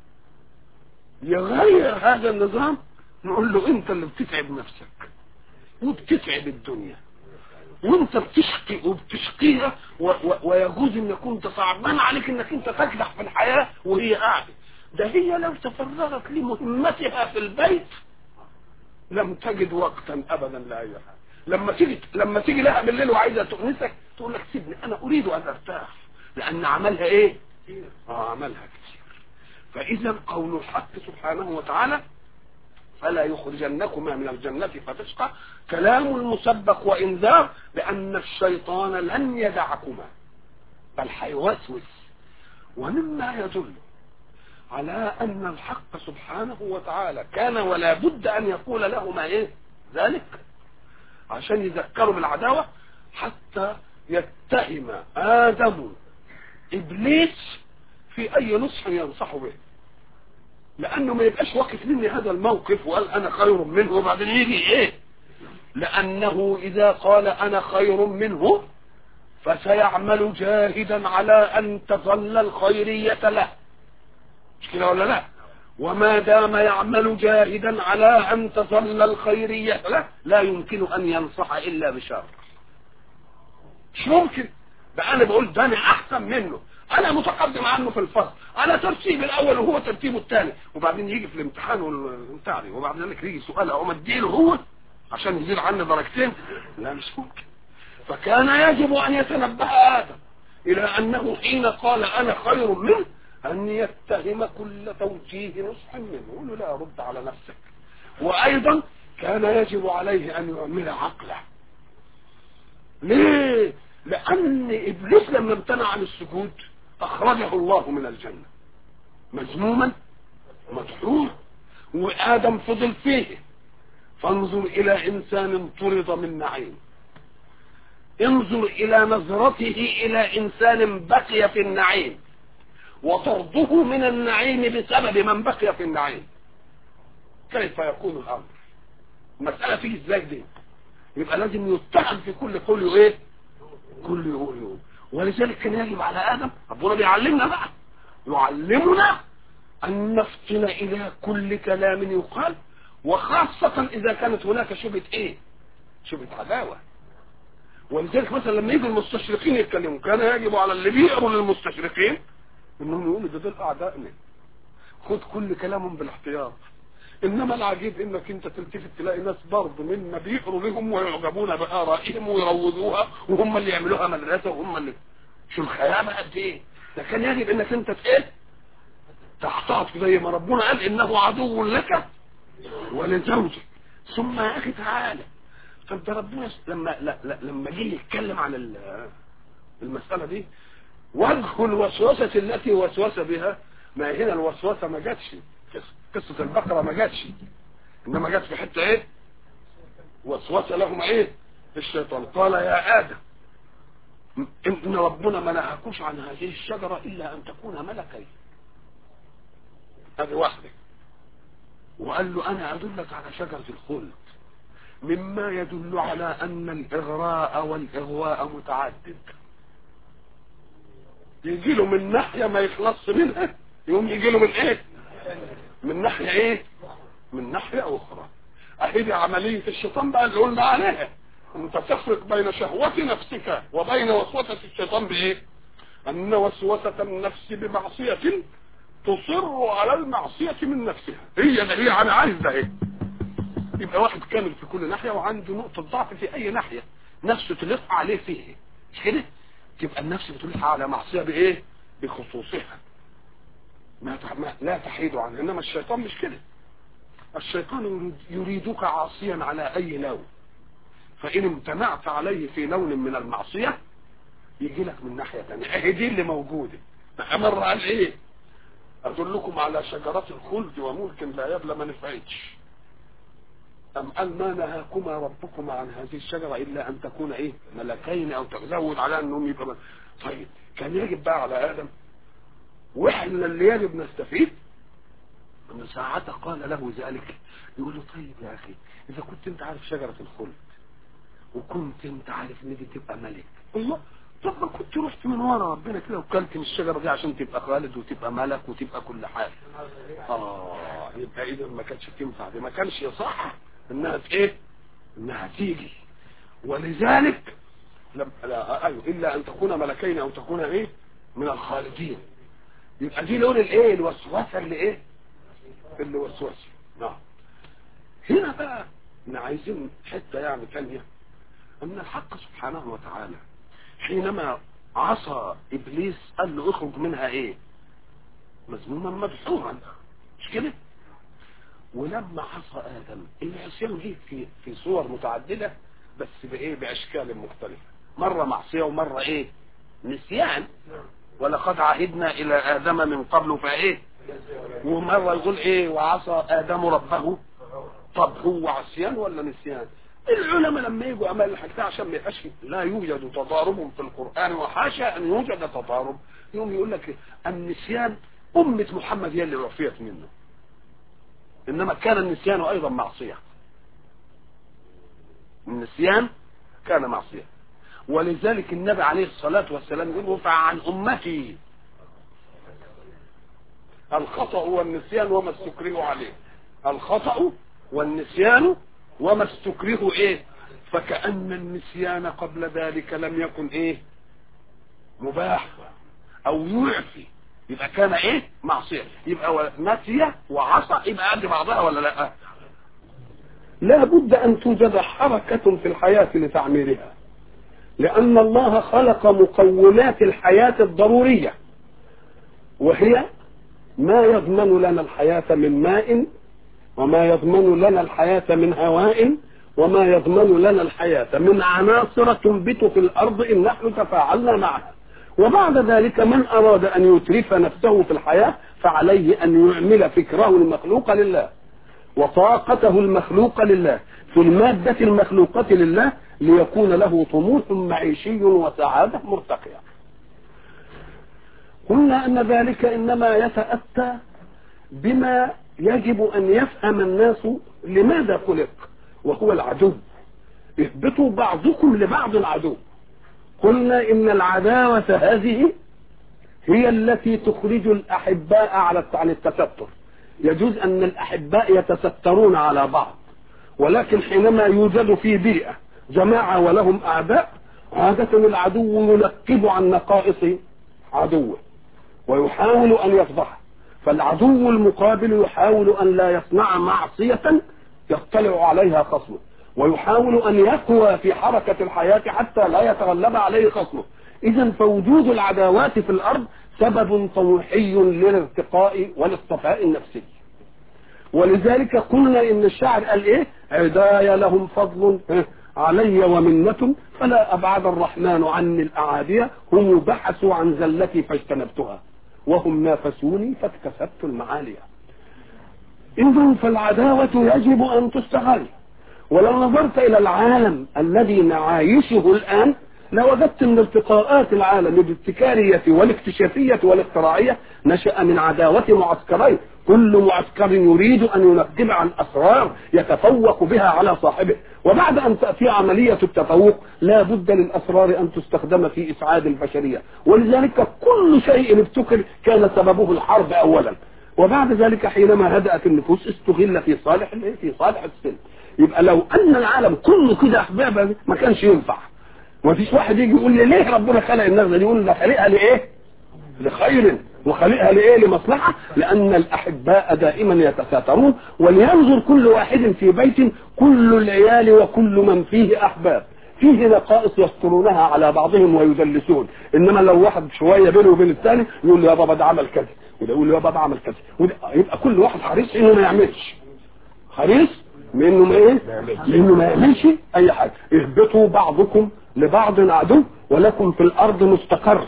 يغير هذا النظام نقول له انت اللي بتتعب نفسك وبتتعب الدنيا وانت بتشقي وبتشقيها و و ويجوز ان كنت صعبان عليك انك انت تكدح في الحياة وهي قاعدة ده هي لو تفرغت لمهمتها في البيت لم تجد وقتا ابدا لاي حاجه لما تيجي لما تيجي لها بالليل وعايزه تؤنسك تقول لك سيبني انا اريد ان ارتاح لان عملها ايه اه عملها كتير فاذا قول الحق سبحانه وتعالى فلا يخرجنكما من الجنة فتشقى كلام مسبق وإنذار بأن الشيطان لن يدعكما بل حيوسوس ومما يدل على أن الحق سبحانه وتعالى كان ولا بد أن يقول لهما إيه ذلك عشان يذكروا بالعداوة حتى يتهم آدم إبليس في أي نصح ينصح به لأنه ما يبقاش واقف مني هذا الموقف وقال أنا خير منه وبعدين يجي إيه لأنه إذا قال أنا خير منه فسيعمل جاهدا على أن تظل الخيرية له مش كده ولا لا وما دام يعمل جاهدا على أن تظل الخيرية له لا يمكن أن ينصح إلا بشر مش ممكن بقى أنا بقول ده أنا أحسن منه أنا متقدم عنه في الفصل أنا ترتيب الأول وهو ترتيبه الثاني وبعدين يجي في الامتحان والبتاع وبعد ذلك يجي سؤال أقوم أديله هو عشان يزيد عني درجتين لا مش ممكن فكان يجب أن يتنبه آدم إلى أنه حين قال أنا خير منه أن يتهم كل توجيه نصح منه يقول له لا رد على نفسك وأيضا كان يجب عليه أن يعمل عقله ليه لأن إبليس لما امتنع عن السجود أخرجه الله من الجنة مذموما مدحور وآدم فضل فيه فانظر إلى إنسان طرد من نعيم انظر إلى نظرته إلى إنسان بقي في النعيم وطرده من النعيم بسبب من بقي في النعيم كيف يكون الأمر المسألة فيه ازاي دي يبقى لازم يتهم في كل قول ايه كل يقول يقول ولذلك كان يجب على آدم ربنا بيعلمنا بقى يعلمنا أن نفطن إلى كل كلام يقال وخاصة إذا كانت هناك شبهة إيه شبهة عداوة ولذلك مثلا لما يجي المستشرقين يتكلموا كان يجب على اللي بيقروا للمستشرقين انهم يقولوا ده دول اعدائنا خد كل كلامهم بالاحتياط انما العجيب انك انت تلتفت تلاقي ناس برضه مما بيقروا لهم ويعجبون بارائهم ويروضوها وهم اللي يعملوها مدرسه وهم اللي شو الخيانه قد ايه ده كان يجب انك انت ايه تحتاط زي ما ربنا قال انه عدو لك ولزوجك ثم يا اخي تعالى طب ده ربنا لما لا لا لما جه يتكلم عن المساله دي وجه الوسوسه التي وسوس بها ما هنا الوسوسه ما جاتش قصه البقره ما جاتش انما جت في حته ايه وسوس لهم ايه الشيطان قال يا ادم ان ربنا ما نهاكوش عن هذه الشجره الا ان تكون ملكين هذه واحده وقال له انا ادلك على شجره الخلد مما يدل على ان الاغراء والاغواء متعدد يجي له من ناحيه ما يخلصش منها يقوم يجي له من ايه من ناحيه ايه من ناحيه اخرى اهي دي عمليه الشيطان بقى اللي قلنا عليها انت تفرق بين شهوه نفسك وبين وسوسه الشيطان بايه ان وسوسه النفس بمعصيه تصر على المعصيه من نفسها هي ده هي انا عايز ده ايه يبقى واحد كامل في كل ناحية وعنده نقطة ضعف في اي ناحية نفسه تلف عليه فيه مش كده تبقى النفس بتلح على معصية بايه بخصوصها ما, ما لا تحيد عنه انما الشيطان مش كده الشيطان يريد يريدك عاصيا على اي لون فان امتنعت عليه في لون من المعصية يجي لك من ناحية تانية اهي دي اللي موجودة امر قال ايه ادلكم على شجرة الخلد وملك لا يبلى ما نفعتش ام قال ما نهاكما ربكما عن هذه الشجرة الا ان تكون ايه ملكين او تزود على انهم يبقى مل... طيب كان يجب بقى على ادم واحنا اللي يجب نستفيد ان ساعتها قال له ذلك يقول له طيب يا اخي اذا كنت انت عارف شجرة الخلد وكنت انت عارف ان دي تبقى ملك الله طب ما كنت رحت من ورا ربنا كده وكلت من الشجرة دي عشان تبقى خالد وتبقى ملك وتبقى كل حاجة اه يبقى اذا ما كانتش تنفع دي ما كانش يصح انها ايه انها تيجي ولذلك لم لا ايوه الا ان تكون ملكين او تكون ايه من الخالدين يبقى دي لون الايه الوسوسه اللي ايه اللي وسوسه نعم هنا بقى احنا عايزين حته يعني ثانيه ان الحق سبحانه وتعالى حينما عصى ابليس قال له اخرج منها ايه مذموما مدحورا مش كده ولما عصى ادم العصيان جه في في صور متعدده بس بايه باشكال مختلفه مره معصيه ومره ايه نسيان ولقد عهدنا الى ادم من قبل فايه ومره يقول ايه وعصى ادم ربه طب هو عصيان ولا نسيان العلماء لما يجوا عمل الحاجة عشان ما يبقاش لا يوجد تضارب في القرآن وحاشا أن يوجد تضارب يوم يقول لك النسيان أمة محمد هي اللي عفيت منه إنما كان النسيان أيضا معصية النسيان كان معصية ولذلك النبي عليه الصلاة والسلام يقول رفع عن أمتي الخطأ والنسيان وما استكرهوا عليه الخطأ والنسيان وما استكرهوا ايه فكأن النسيان قبل ذلك لم يكن ايه مباح او يعفي يبقى كان ايه معصية يبقى نسي وعصى يبقى قد بعضها ولا لا لا بد ان توجد حركة في الحياة لتعميرها لان الله خلق مقومات الحياة الضرورية وهي ما يضمن لنا الحياة من ماء وما يضمن لنا الحياة من هواء وما يضمن لنا الحياة من عناصر تنبت في الأرض إن نحن تفاعلنا معها وبعد ذلك من أراد أن يترف نفسه في الحياة فعليه أن يعمل فكره المخلوق لله وطاقته المخلوقة لله في المادة المخلوقة لله ليكون له طموح معيشي وسعادة مرتقية قلنا أن ذلك إنما يتأتى بما يجب أن يفهم الناس لماذا خلق وهو العدو اهبطوا بعضكم لبعض عدو قلنا إن العداوة هذه هي التي تخرج الأحباء على عن التستر يجوز أن الأحباء يتسترون على بعض ولكن حينما يوجد في بيئة جماعة ولهم أعداء عادة العدو ينقب عن نقائص عدوه ويحاول أن يفضحه فالعدو المقابل يحاول أن لا يصنع معصية يطلع عليها خصمه ويحاول أن يقوى في حركة الحياة حتى لا يتغلب عليه خصمه إذا فوجود العداوات في الأرض سبب طموحي للارتقاء والاصطفاء النفسي ولذلك قلنا إن الشاعر قال إيه عدايا لهم فضل علي ومنة فلا أبعد الرحمن عني الأعادية هم بحثوا عن زلتي فاجتنبتها وهم نافسوني فاكتسبت المعالي إذن فالعداوة يجب أن تستغل ولو نظرت إلى العالم الذي نعايشه الآن لوجدت أن ارتقاءات العالم الابتكارية والاكتشافية والاختراعية نشأ من عداوة معسكرين كل معسكر يريد أن ينقب عن أسرار يتفوق بها على صاحبه وبعد أن تأتي عملية التفوق لا بد للأسرار أن تستخدم في إسعاد البشرية ولذلك كل شيء ابتكر كان سببه الحرب أولا وبعد ذلك حينما هدأت النفوس استغل في صالح في صالح السلم يبقى لو أن العالم كله كده أحبابا ما كانش ينفع ما فيش واحد يجي يقول لي ليه ربنا خلق الناس دي يقول ده خلقها لايه لخير وخلقها لايه لمصلحه لان الاحباء دائما يتساترون ولينظر كل واحد في بيت كل العيال وكل من فيه احباب فيه نقائص يسترونها على بعضهم ويدلسون انما لو واحد شويه بينه وبين الثاني يقول له يا بابا ده عمل كذا وده يقول له يا بابا عمل كذا وده يبقى كل واحد حريص انه ما يعملش حريص من انه ما ايه لانه ما يعملش اي حاجه اهبطوا بعضكم لبعض عدو ولكم في الارض مستقر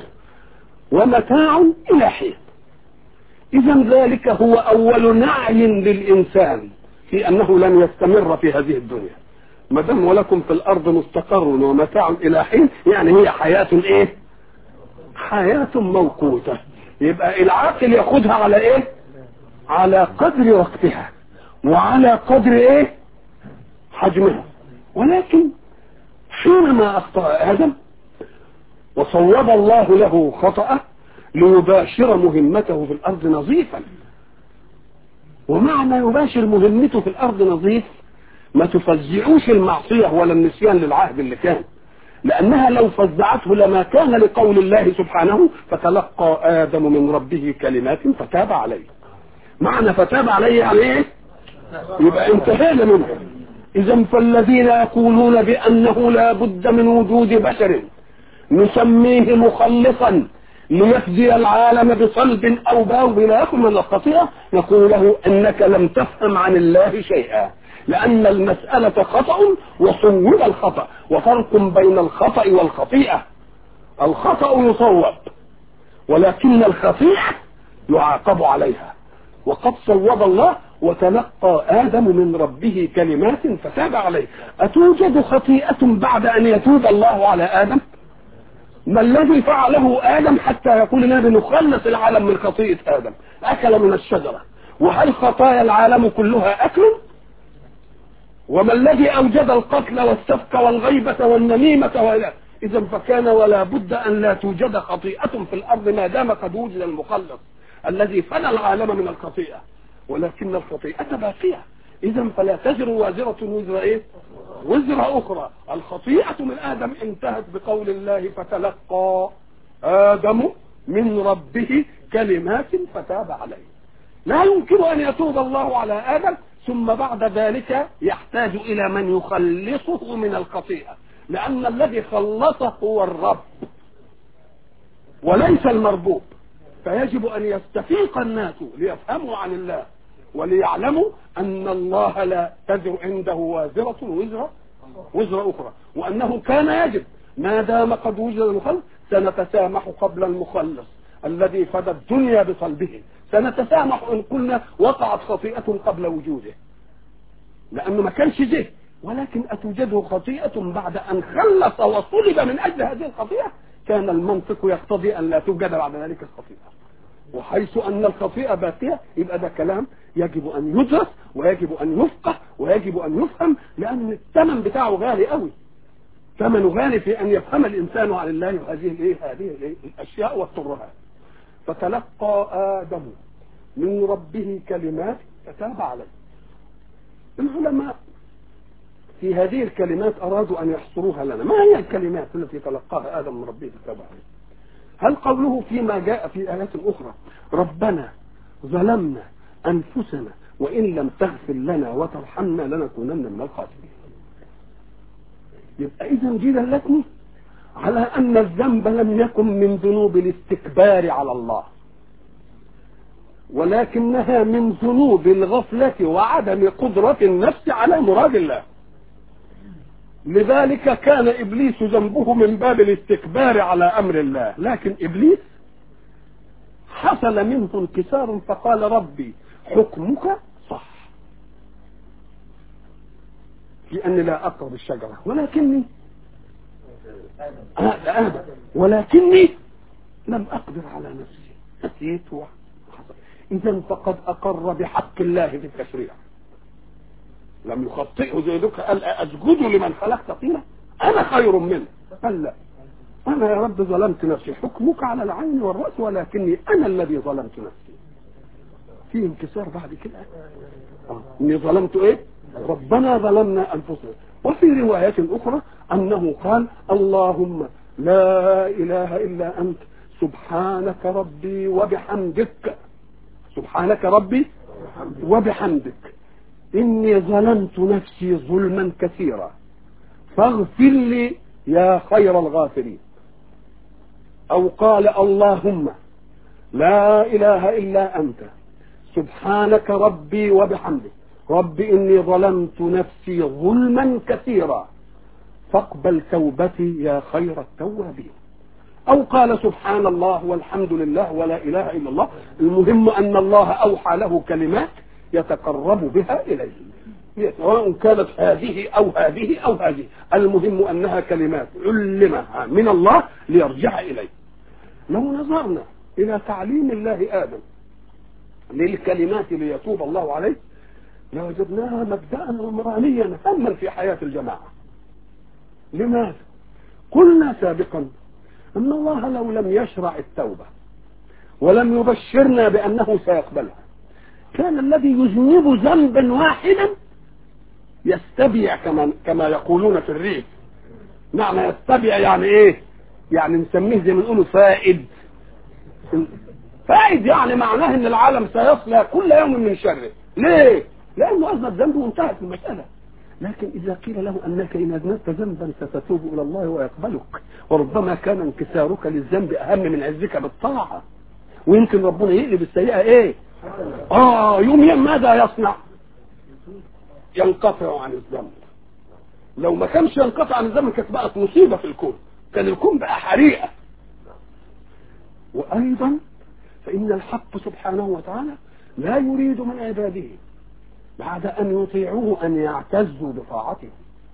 ومتاع الى حين اذا ذلك هو اول نعي للانسان في انه لن يستمر في هذه الدنيا ما دام ولكم في الارض مستقر ومتاع الى حين يعني هي حياه ايه حياه موقوته يبقى العاقل ياخذها على ايه على قدر وقتها وعلى قدر ايه حجمها ولكن حينما اخطا ادم وصوب الله له خطأه ليباشر مهمته في الارض نظيفا ومعنى يباشر مهمته في الارض نظيف ما تفزعوش المعصية ولا النسيان للعهد اللي كان لأنها لو فزعته لما كان لقول الله سبحانه فتلقى آدم من ربه كلمات فتاب عليه معنى فتاب عليه يعني ايه يبقى انتهينا منه إذا فالذين يقولون بأنه لا بد من وجود بشر نسميه مخلصا ليفدي العالم بصلب أو باو بلا يكن من الخطيئة نقول له إنك لم تفهم عن الله شيئا لأن المسألة خطأ وصوب الخطأ وفرق بين الخطأ والخطيئة الخطأ يصوب ولكن الخطيئة يعاقب عليها وقد صوب الله وتلقى آدم من ربه كلمات فتاب عليه أتوجد خطيئة بعد أن يتوب الله على آدم ما الذي فعله آدم حتى يقول لنا بنخلص العالم من خطيئة آدم أكل من الشجرة وهل خطايا العالم كلها أكل وما الذي أوجد القتل والسفك والغيبة والنميمة ولا إذا فكان ولا بد أن لا توجد خطيئة في الأرض ما دام قد وجد المخلص الذي فنى العالم من الخطيئة ولكن الخطيئة باقية إذا فلا تزر وازرة وزر إيه؟ وزر أخرى الخطيئة من آدم انتهت بقول الله فتلقى آدم من ربه كلمات فتاب عليه لا يمكن أن يتوب الله على آدم ثم بعد ذلك يحتاج إلى من يخلصه من الخطيئة لأن الذي خلصه هو الرب وليس المربوب فيجب أن يستفيق الناس ليفهموا عن الله وليعلموا أن الله لا تزر عنده وازرة وزر وزر أخرى وأنه كان يجب ما دام قد وجد المخلص سنتسامح قبل المخلص الذي فدى الدنيا بصلبه سنتسامح إن قلنا وقعت خطيئة قبل وجوده لأنه ما كانش جه ولكن أتوجده خطيئة بعد أن خلص وصلب من أجل هذه الخطيئة كان المنطق يقتضي أن لا توجد بعد ذلك الخطيئة وحيث أن الخطيئة باقية يبقى ده كلام يجب أن يدرس ويجب أن يفقه ويجب أن يفهم لأن الثمن بتاعه غالي قوي ثمنه غالي في أن يفهم الإنسان عن الله هذه الإيه هذه الإيه الأشياء والترهات فتلقى آدم من ربه كلمات فتاب عليه العلماء في هذه الكلمات أرادوا أن يحصروها لنا ما هي الكلمات التي تلقاها آدم من ربه فتاب عليه هل قوله فيما جاء في آيات أخرى ربنا ظلمنا أنفسنا وإن لم تغفر لنا وترحمنا لنكونن من الخاسرين يبقى إذا دي دلتني على أن الذنب لم يكن من ذنوب الاستكبار على الله ولكنها من ذنوب الغفلة وعدم قدرة النفس على مراد الله لذلك كان إبليس ذنبه من باب الاستكبار على أمر الله لكن إبليس حصل منه انكسار فقال ربي حكمك صح في أني لا أقرب الشجرة ولكني آدم ولكني لم أقدر على نفسي نسيت وحصل إذا فقد أقر بحق الله في التشريع لم يخطئه زي ذلك قال أسجد لمن خلقت طينا أنا خير منه قال لا أنا يا رب ظلمت نفسي حكمك على العين والرأس ولكني أنا الذي ظلمت نفسي في انكسار بعد كده آه. إني ظلمت إيه ربنا ظلمنا أنفسنا وفي رواية أخرى أنه قال اللهم لا إله إلا أنت سبحانك ربي وبحمدك سبحانك ربي وبحمدك إني ظلمت نفسي ظلما كثيرا فاغفر لي يا خير الغافرين أو قال اللهم لا إله إلا أنت سبحانك ربي وبحمدك رب إني ظلمت نفسي ظلما كثيرا فاقبل توبتي يا خير التوابين أو قال سبحان الله والحمد لله ولا إله إلا الله المهم أن الله أوحى له كلمات يتقرب بها إليه سواء كانت هذه أو هذه أو هذه المهم أنها كلمات علمها من الله ليرجع إليه لو نظرنا إلى تعليم الله آدم للكلمات ليتوب الله عليه لوجدناها مبدأ عمرانيا هما في حياة الجماعة لماذا؟ قلنا سابقا أن الله لو لم يشرع التوبة ولم يبشرنا بأنه سيقبلها كان الذي يذنب ذنبا واحدا يستبيع كما كما يقولون في الريف معنى يستبيع يعني ايه؟ يعني نسميه زي ما نقولوا فائد فائد يعني معناه ان العالم سيصلى كل يوم من شره ليه؟ لانه اذنب ذنبه وانتهت المساله لكن إذا قيل له أنك إن أذنبت ذنبا ستتوب إلى الله ويقبلك وربما كان انكسارك للذنب أهم من عزك بالطاعة ويمكن ربنا يقلب السيئة إيه آه يوم ماذا يصنع ينقطع عن الذنب لو ما كانش ينقطع عن الذنب كانت بقت مصيبة في الكون كان الكون بقى حريقة وأيضا فإن الحق سبحانه وتعالى لا يريد من عباده بعد أن يطيعوه أن يعتزوا بطاعته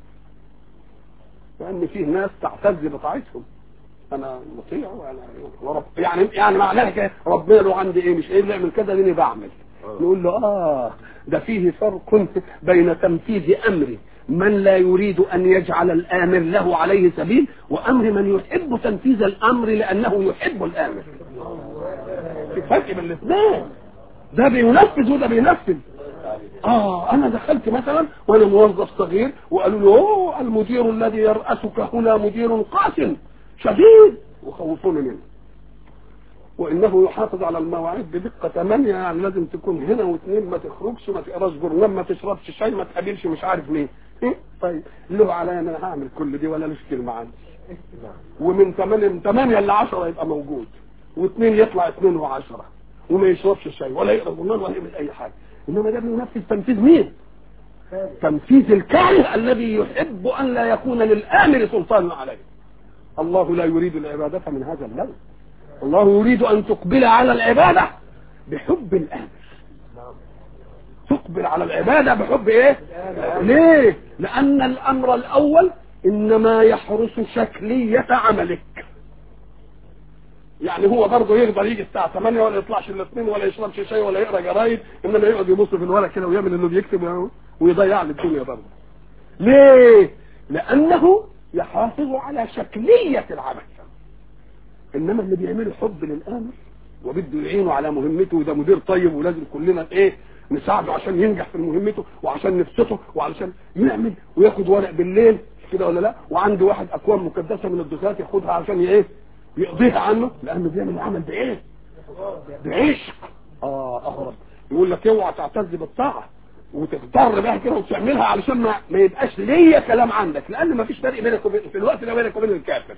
لأن فيه ناس تعتز بطاعتهم أنا مطيع وأنا ورب يعني يعني معناها كده ربنا له عندي إيه مش إيه اللي يعمل كده لاني بعمل نقول له آه ده فيه فرق بين تنفيذ أمري من لا يريد أن يجعل الآمر له عليه سبيل وأمر من يحب تنفيذ الأمر لأنه يحب الآمر في فرق بين الاثنين ده بينفذ وده بينفذ اه انا دخلت مثلا وانا موظف صغير وقالوا له اوه المدير الذي يرأسك هنا مدير قاس شديد وخوفوني منه وانه يحافظ على المواعيد بدقه ثمانية يعني لازم تكون هنا واثنين ما تخرجش ما تقراش جورنال ما تشربش شاي ما تقابلش مش عارف مين إيه؟ طيب له عليا انا هعمل كل دي ولا ليش كلمه عندي ومن 8 من 8 ل 10 يبقى موجود واثنين يطلع اثنين وعشرة وما يشربش شاي ولا يقرا جورنال ولا يعمل اي حاجه انما ده بينفذ تنفيذ مين تنفيذ الكاره الذي يحب ان لا يكون للامر سلطان عليه الله لا يريد العبادة من هذا اللون الله يريد ان تقبل على العبادة بحب الامر تقبل على العبادة بحب ايه ليه لان الامر الاول انما يحرس شكلية عملك يعني هو برضه يقدر يجي الساعة 8 ولا يطلعش الاثنين ولا يشربش شاي ولا يقرا جرايد انما يقعد يبص في الورق كده ويعمل انه بيكتب ويضيع لي الدنيا برضه. ليه؟ لأنه يحافظ على شكلية العمل. انما اللي بيعمله حب للآمر وبده يعينه على مهمته وده مدير طيب ولازم كلنا ايه نساعده عشان ينجح في مهمته وعشان نبسطه وعشان يعمل وياخد ورق بالليل كده ولا لا وعنده واحد اكوام مكدسه من الدخات ياخدها عشان ايه يقضيها عنه لانه بيعمل العمل بايه بعشق اه اهرب يقول لك اوعى تعتز بالطاعه وتضطر بقى كده وتعملها علشان ما, ما يبقاش ليا كلام عندك لان ما فيش فرق بينك وبين في الوقت ده بينك وبين الكافر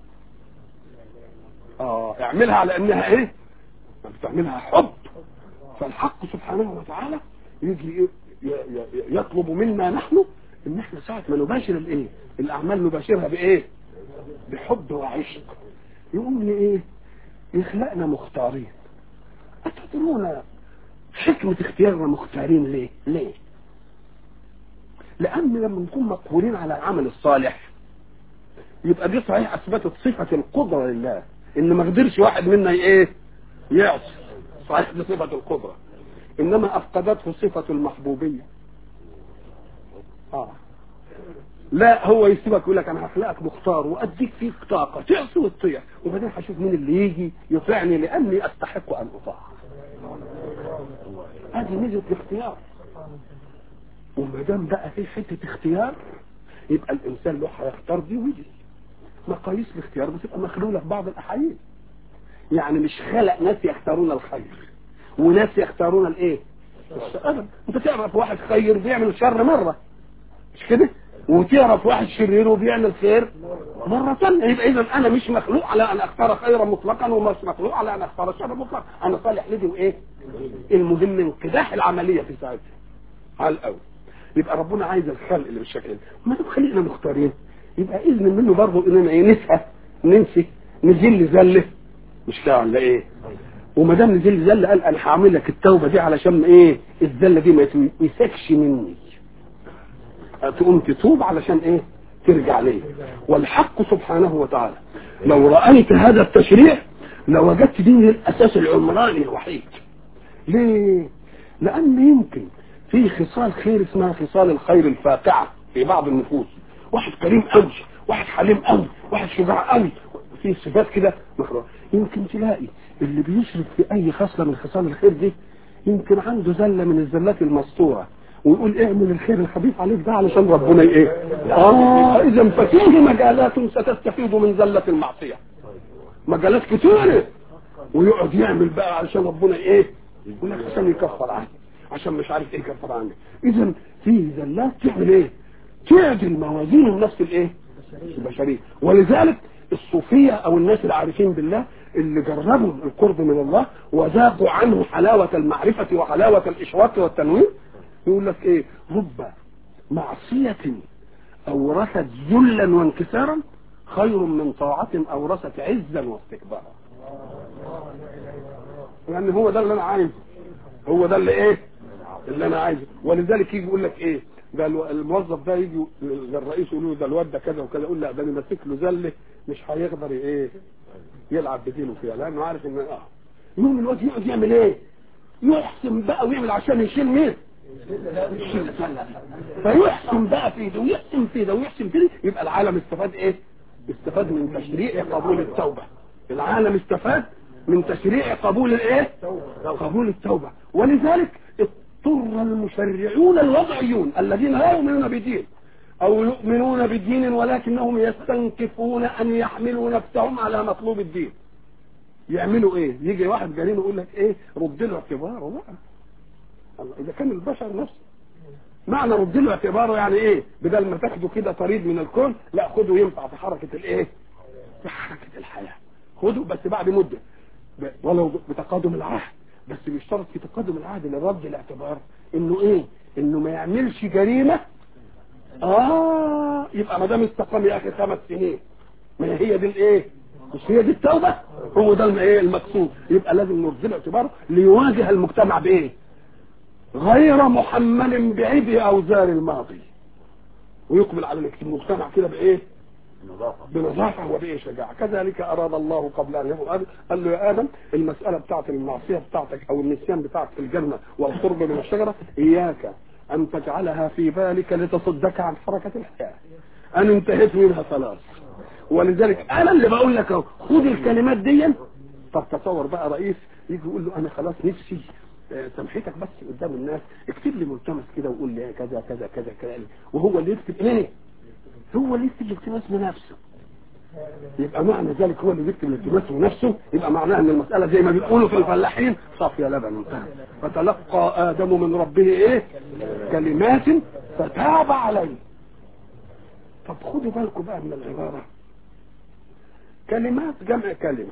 اه اعملها على انها ايه بتعملها حب فالحق سبحانه وتعالى يجي يطلب منا نحن ان احنا ساعه ما نباشر الايه الاعمال نباشرها بايه بحب وعشق يقوم لي ايه يخلقنا مختارين أتدرون حكمة اختيارنا مختارين ليه ليه لأن لما نكون مقهورين على العمل الصالح يبقى دي صحيح أثبتت صفة القدرة لله إن ما قدرش واحد منا ايه يعصي صحيح دي صفة القدرة إنما أفقدته صفة المحبوبية آه لا هو يسيبك يقول لك انا هخلقك مختار واديك فيك طاقه تعصي وتطيع وبعدين هشوف مين اللي يجي يطيعني لاني استحق ان اطاع هذه ميزه الاختيار وما دام بقى في حته اختيار يبقى الانسان له هيختار دي ودي مقاييس الاختيار بتبقى مخلوله في بعض الاحايين يعني مش خلق ناس يختارون الخير وناس يختارون الايه ابدا انت تعرف واحد خير بيعمل شر مره مش كده وتعرف واحد شرير وبيعمل خير مرة ثانية يبقى إذا أنا مش مخلوق على أن أختار خيرا مطلقا ومش مخلوق على أن أختار شرا مطلقا أنا صالح لدي وإيه المهم انقداح العملية في ساعتها على الأول يبقى ربنا عايز الخلق اللي بالشكل ده ما دام خلقنا مختارين يبقى إذن منه برضه إننا إيه نسهى ننسي نزل زلة مش كده ولا إيه وما دام نزل زلة قال أنا هعمل لك التوبة دي علشان إيه الزلة دي ما يتمسكش مني تقوم تتوب علشان ايه ترجع ليه والحق سبحانه وتعالى لو رأيت هذا التشريع لوجدت دين الاساس العمراني الوحيد ليه لان يمكن في خصال خير اسمها خصال الخير الفاقعة في بعض النفوس واحد كريم قوي واحد حليم قوي واحد شجاع قوي في صفات كده مخرج يمكن تلاقي اللي بيشرك في اي خصلة من خصال الخير دي يمكن عنده زلة من الزلات المسطورة ويقول اعمل الخير الخبيث عليك ده علشان ربنا ايه اه اذا ففيه مجالات ستستفيد من زلة المعصية مجالات كتيرة ويقعد يعمل بقى علشان ربنا ايه يقول لك عشان يكفر عنك عشان مش عارف ايه يكفر عنك اذا في زلات تعمل ايه تعدل موازين النفس الايه البشرية ولذلك الصوفية او الناس العارفين بالله اللي جربوا القرب من الله وذاقوا عنه حلاوة المعرفة وحلاوة الاشراق والتنوير يقول لك ايه رب معصية اورثت ذلا وانكسارا خير من طاعة اورثت عزا واستكبارا يعني هو ده اللي انا عايزه هو ده اللي ايه اللي انا عايزه ولذلك يجي يقول لك ايه ده الموظف ده يجي للرئيس يقول له ده الواد ده كذا وكذا يقول لا ده انا ماسك له زله مش هيقدر ايه يلعب بدينه فيها لانه عارف ان اه يوم الواد يقعد يعمل ايه يحسن بقى ويعمل عشان يشيل مين فيحسن بقى في ده ويحسن في ده ويحسن في ده يبقى العالم استفاد ايه استفاد من تشريع قبول التوبة العالم استفاد من تشريع قبول الايه قبول التوبة ولذلك اضطر المشرعون الوضعيون الذين لا يؤمنون بدين او يؤمنون بدين ولكنهم يستنكفون ان يحملوا نفسهم على مطلوب الدين يعملوا ايه يجي واحد جريم يقول لك ايه رد له اعتباره بقى الله اذا كان البشر نفسه معنى رد له اعتباره يعني ايه بدل ما تاخده كده طريد من الكون لا خده ينفع في حركة الايه في حركة الحياة خده بس بعد مدة ولو بتقادم العهد بس بيشترط في تقادم العهد لرد الاعتبار انه ايه انه ما يعملش جريمة اه يبقى ما دام استقام يا اخي خمس سنين ما هي دي الايه مش هي دي التوبة هو ده الايه المقصود يبقى لازم نرد له اعتباره ليواجه المجتمع بايه غير محمل بعبء اوزار الماضي ويقبل على المجتمع كده بايه بنظافة وبايه شجاعة كذلك اراد الله قبل ان يقول قال له يا ادم المسألة بتاعت المعصية بتاعتك او النسيان بتاعك في الجنة والقرب من الشجرة اياك ان تجعلها في بالك لتصدك عن حركة الحياة انا انتهيت منها خلاص ولذلك انا اللي بقول لك اهو خد الكلمات دي طب تصور بقى رئيس يجي يقول له انا خلاص نفسي سامحتك بس قدام الناس اكتب لي ملتمس كده وقول لي كذا كذا كذا كذا وهو اللي يكتب ايه هو اللي يكتب الالتماس بنفسه يبقى معنى ذلك هو اللي يكتب الالتماس بنفسه يبقى معناها ان المسألة زي ما بيقولوا في الفلاحين صافية لبن انتهى فتلقى ادم من ربه ايه كلمات فتاب عليه طب خدوا بالكم بقى من العبارة كلمات جمع كلمة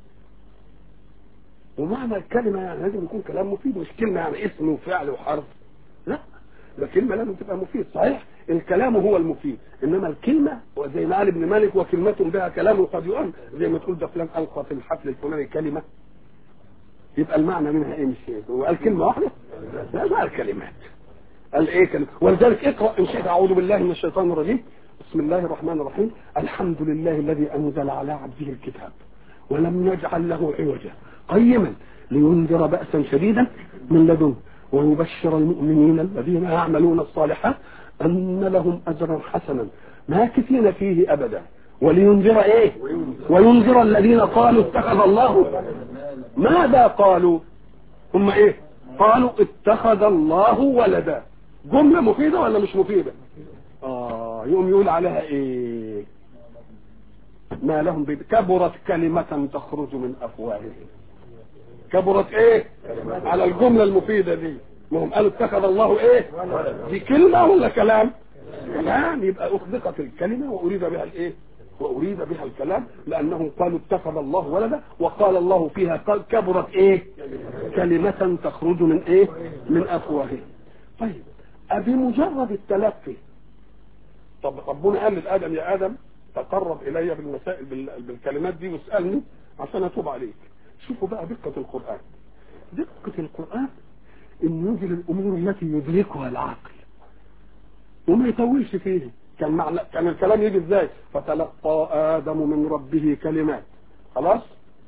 ومعنى الكلمة يعني لازم يكون كلام مفيد مش كلمة يعني اسم وفعل وحرف لا ده كلمة لازم تبقى مفيد صحيح الكلام هو المفيد انما الكلمة وزي ما قال ابن مالك وكلمة بها كلام قد يؤم زي ما تقول ده فلان القى في الحفل الفلاني كلمة يبقى المعنى منها ايه مش ايه هو قال كلمة واحدة لا ما قال كلمات قال ايه كلمة ولذلك اقرأ ان شئت اعوذ بالله من الشيطان الرجيم بسم الله الرحمن الرحيم الحمد لله الذي انزل على عبده الكتاب ولم يجعل له عوجا قيما لينذر بأسا شديدا من لدنه ويبشر المؤمنين الذين يعملون الصالحات أن لهم أجرا حسنا ماكثين فيه أبدا ولينذر إيه وينذر الذين قالوا اتخذ الله ماذا قالوا هم إيه قالوا اتخذ الله ولدا جملة مفيدة ولا مش مفيدة آه يقوم يقول عليها إيه ما لهم بي... كبرت كلمة تخرج من أفواههم كبرت ايه على الجملة المفيدة دي ما هم قالوا اتخذ الله ايه دي كلمة ولا كلام كلام يبقى اخذقت الكلمة واريد بها الايه واريد بها الكلام لانهم قالوا اتخذ الله ولدا وقال الله فيها قال كبرت ايه كلمة تخرج من ايه من افواههم طيب بمجرد التلقي طب ربنا قال لادم يا ادم تقرب الي بالمسائل بال- بالكلمات دي واسالني عشان اتوب عليك شوفوا بقى دقة القرآن دقة القرآن انه يجي للامور التي يدركها العقل وما يطولش فيه كان معنى كان الكلام يجي ازاي فتلقى ادم من ربه كلمات خلاص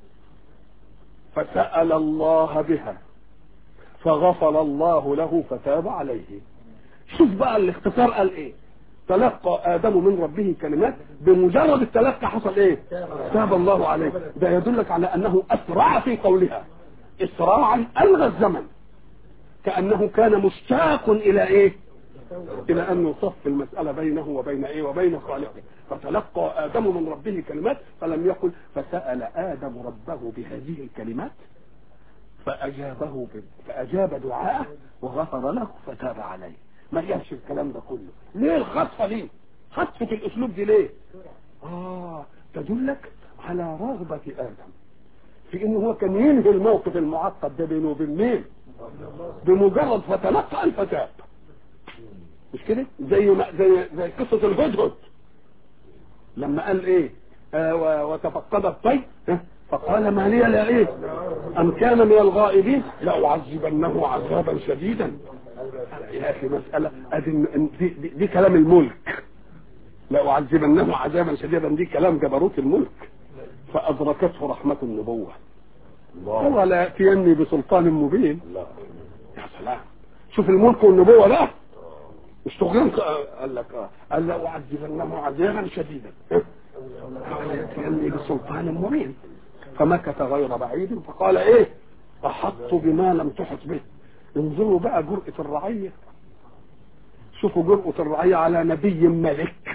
فسأل الله بها فغفر الله له فتاب عليه شوف بقى الاختصار قال ايه تلقى ادم من ربه كلمات بمجرد التلقى حصل ايه تاب الله عليه ده يدلك على انه اسرع في قولها اسراعا الغى الزمن كانه كان مشتاق الى ايه الى ان يصف المساله بينه وبين ايه وبين خالقه فتلقى ادم من ربه كلمات فلم يقل فسال ادم ربه بهذه الكلمات فاجابه ب... فاجاب دعاءه وغفر له فتاب عليه ما جابش الكلام ده كله ليه الخطفه دي خطفه الاسلوب دي ليه اه تدلك على رغبه ادم في انه هو كان ينهي الموقف المعقد ده بينه وبين مين بمجرد فتلقى الفتاب مش كده زي ما زي زي قصه الهدهد لما قال ايه آه و- وتفقد الطير ها؟ فقال ما لي لا ايه ام كان من الغائبين لاعذبنه عذابا شديدا يا اخي مساله ادي دي, دي, دي كلام الملك لاعذبنه عذابا شديدا دي كلام جبروت الملك فادركته رحمه النبوه هو لا ياتيني بسلطان مبين يا سلام شوف الملك والنبوه بقى مش تغيان قال لك اه قال لا اعذبنه عذابا شديدا ولا ياتيني بسلطان مبين فمكث غير بعيد فقال ايه احط بما لم تحط به انظروا بقى جرأة الرعية شوفوا جرأة الرعية على نبي ملك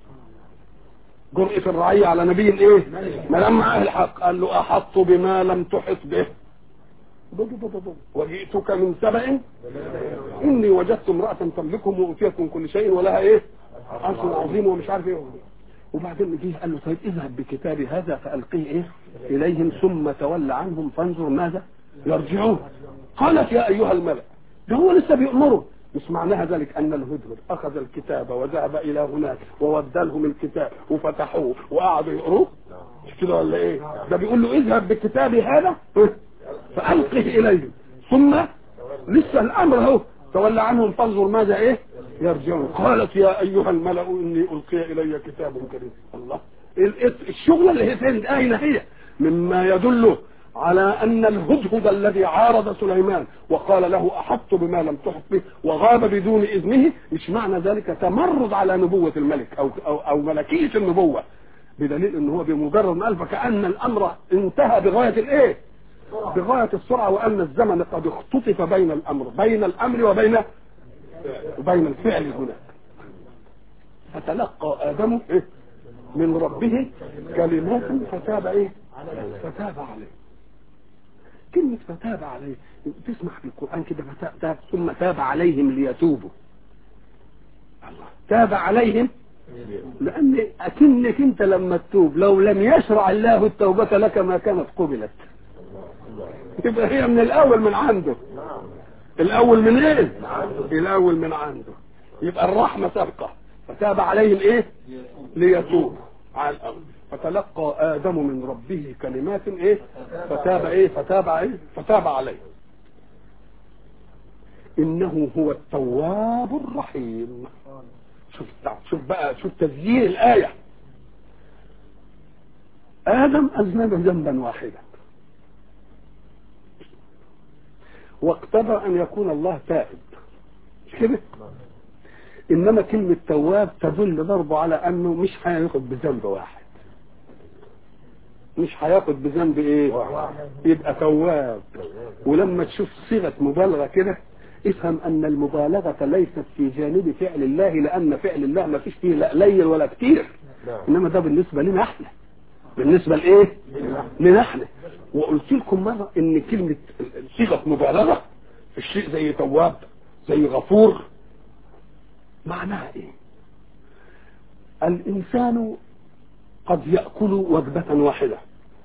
جرأة الرعية على نبي ايه ما لما معاه الحق قال له احط بما لم تحط به بو بو بو بو. وجئتك من سبأ اني وجدت امرأة تملكهم وأوتيت من كل شيء ولها ايه عرش عظيم ومش عارف ايه وبعدين جه قال له طيب اذهب بكتابي هذا فألقيه ايه اليهم ثم تولى عنهم فانظر ماذا يرجعون قالت يا ايها الملأ ده هو لسه بيأمره مش معناها ذلك ان الهدهد اخذ الكتاب وذهب الى هناك وودى لهم الكتاب وفتحوه وقعدوا يقروه مش كده ولا ايه ده بيقول له اذهب بكتابي هذا فألقه اليهم ثم لسه الامر اهو تولى عنهم فانظر ماذا ايه يرجعون قالت يا ايها الملأ اني القي الي كتاب كريم الله ال- الشغله اللي هي فين اين هي مما يدل على ان الهدهد الذي عارض سليمان وقال له احط بما لم تحط به وغاب بدون اذنه مش معنى ذلك تمرد على نبوه الملك او او, أو ملكيه النبوه بدليل ان هو بمجرد ما قال فكان الامر انتهى بغايه الايه؟ بغايه السرعه وان الزمن قد اختطف بين الامر بين الامر وبين وبين الفعل هناك فتلقى ادم إيه؟ من ربه كلمات فتاب ايه فتاب عليه كلمة فتاب عليه تسمع في القرآن كده فتاب ثم تاب عليهم ليتوبوا الله تاب عليهم لأن أكنك أنت لما تتوب لو لم يشرع الله التوبة لك ما كانت قبلت يبقى هي من الأول من عنده الأول من إيه؟ الأول من عنده يبقى الرحمة تبقى فتاب عليهم إيه؟ ليتوبوا على الأرض فتلقى آدم من ربه كلمات إيه؟ فتاب إيه؟ فتاب إيه؟ فتاب عليه إنه هو التواب الرحيم شوف شوف بقى شوف تسجيل الآية آدم أذنب ذنبا واحدا واقتضى أن يكون الله تائب مش كده؟ إنما كلمة تواب تدل برضه على أنه مش هياخد بذنب واحد مش هياخد بذنب ايه يبقى تواب ولما تشوف صيغه مبالغه كده افهم ان المبالغه ليست في جانب فعل الله لان فعل الله ما فيش فيه لا قليل ولا كتير انما ده بالنسبه لنا احنا بالنسبة لايه لنحن وقلت لكم مرة ان كلمة صيغة مبالغة في الشيء زي تواب زي غفور معناها ايه الانسان قد يأكل وجبة واحدة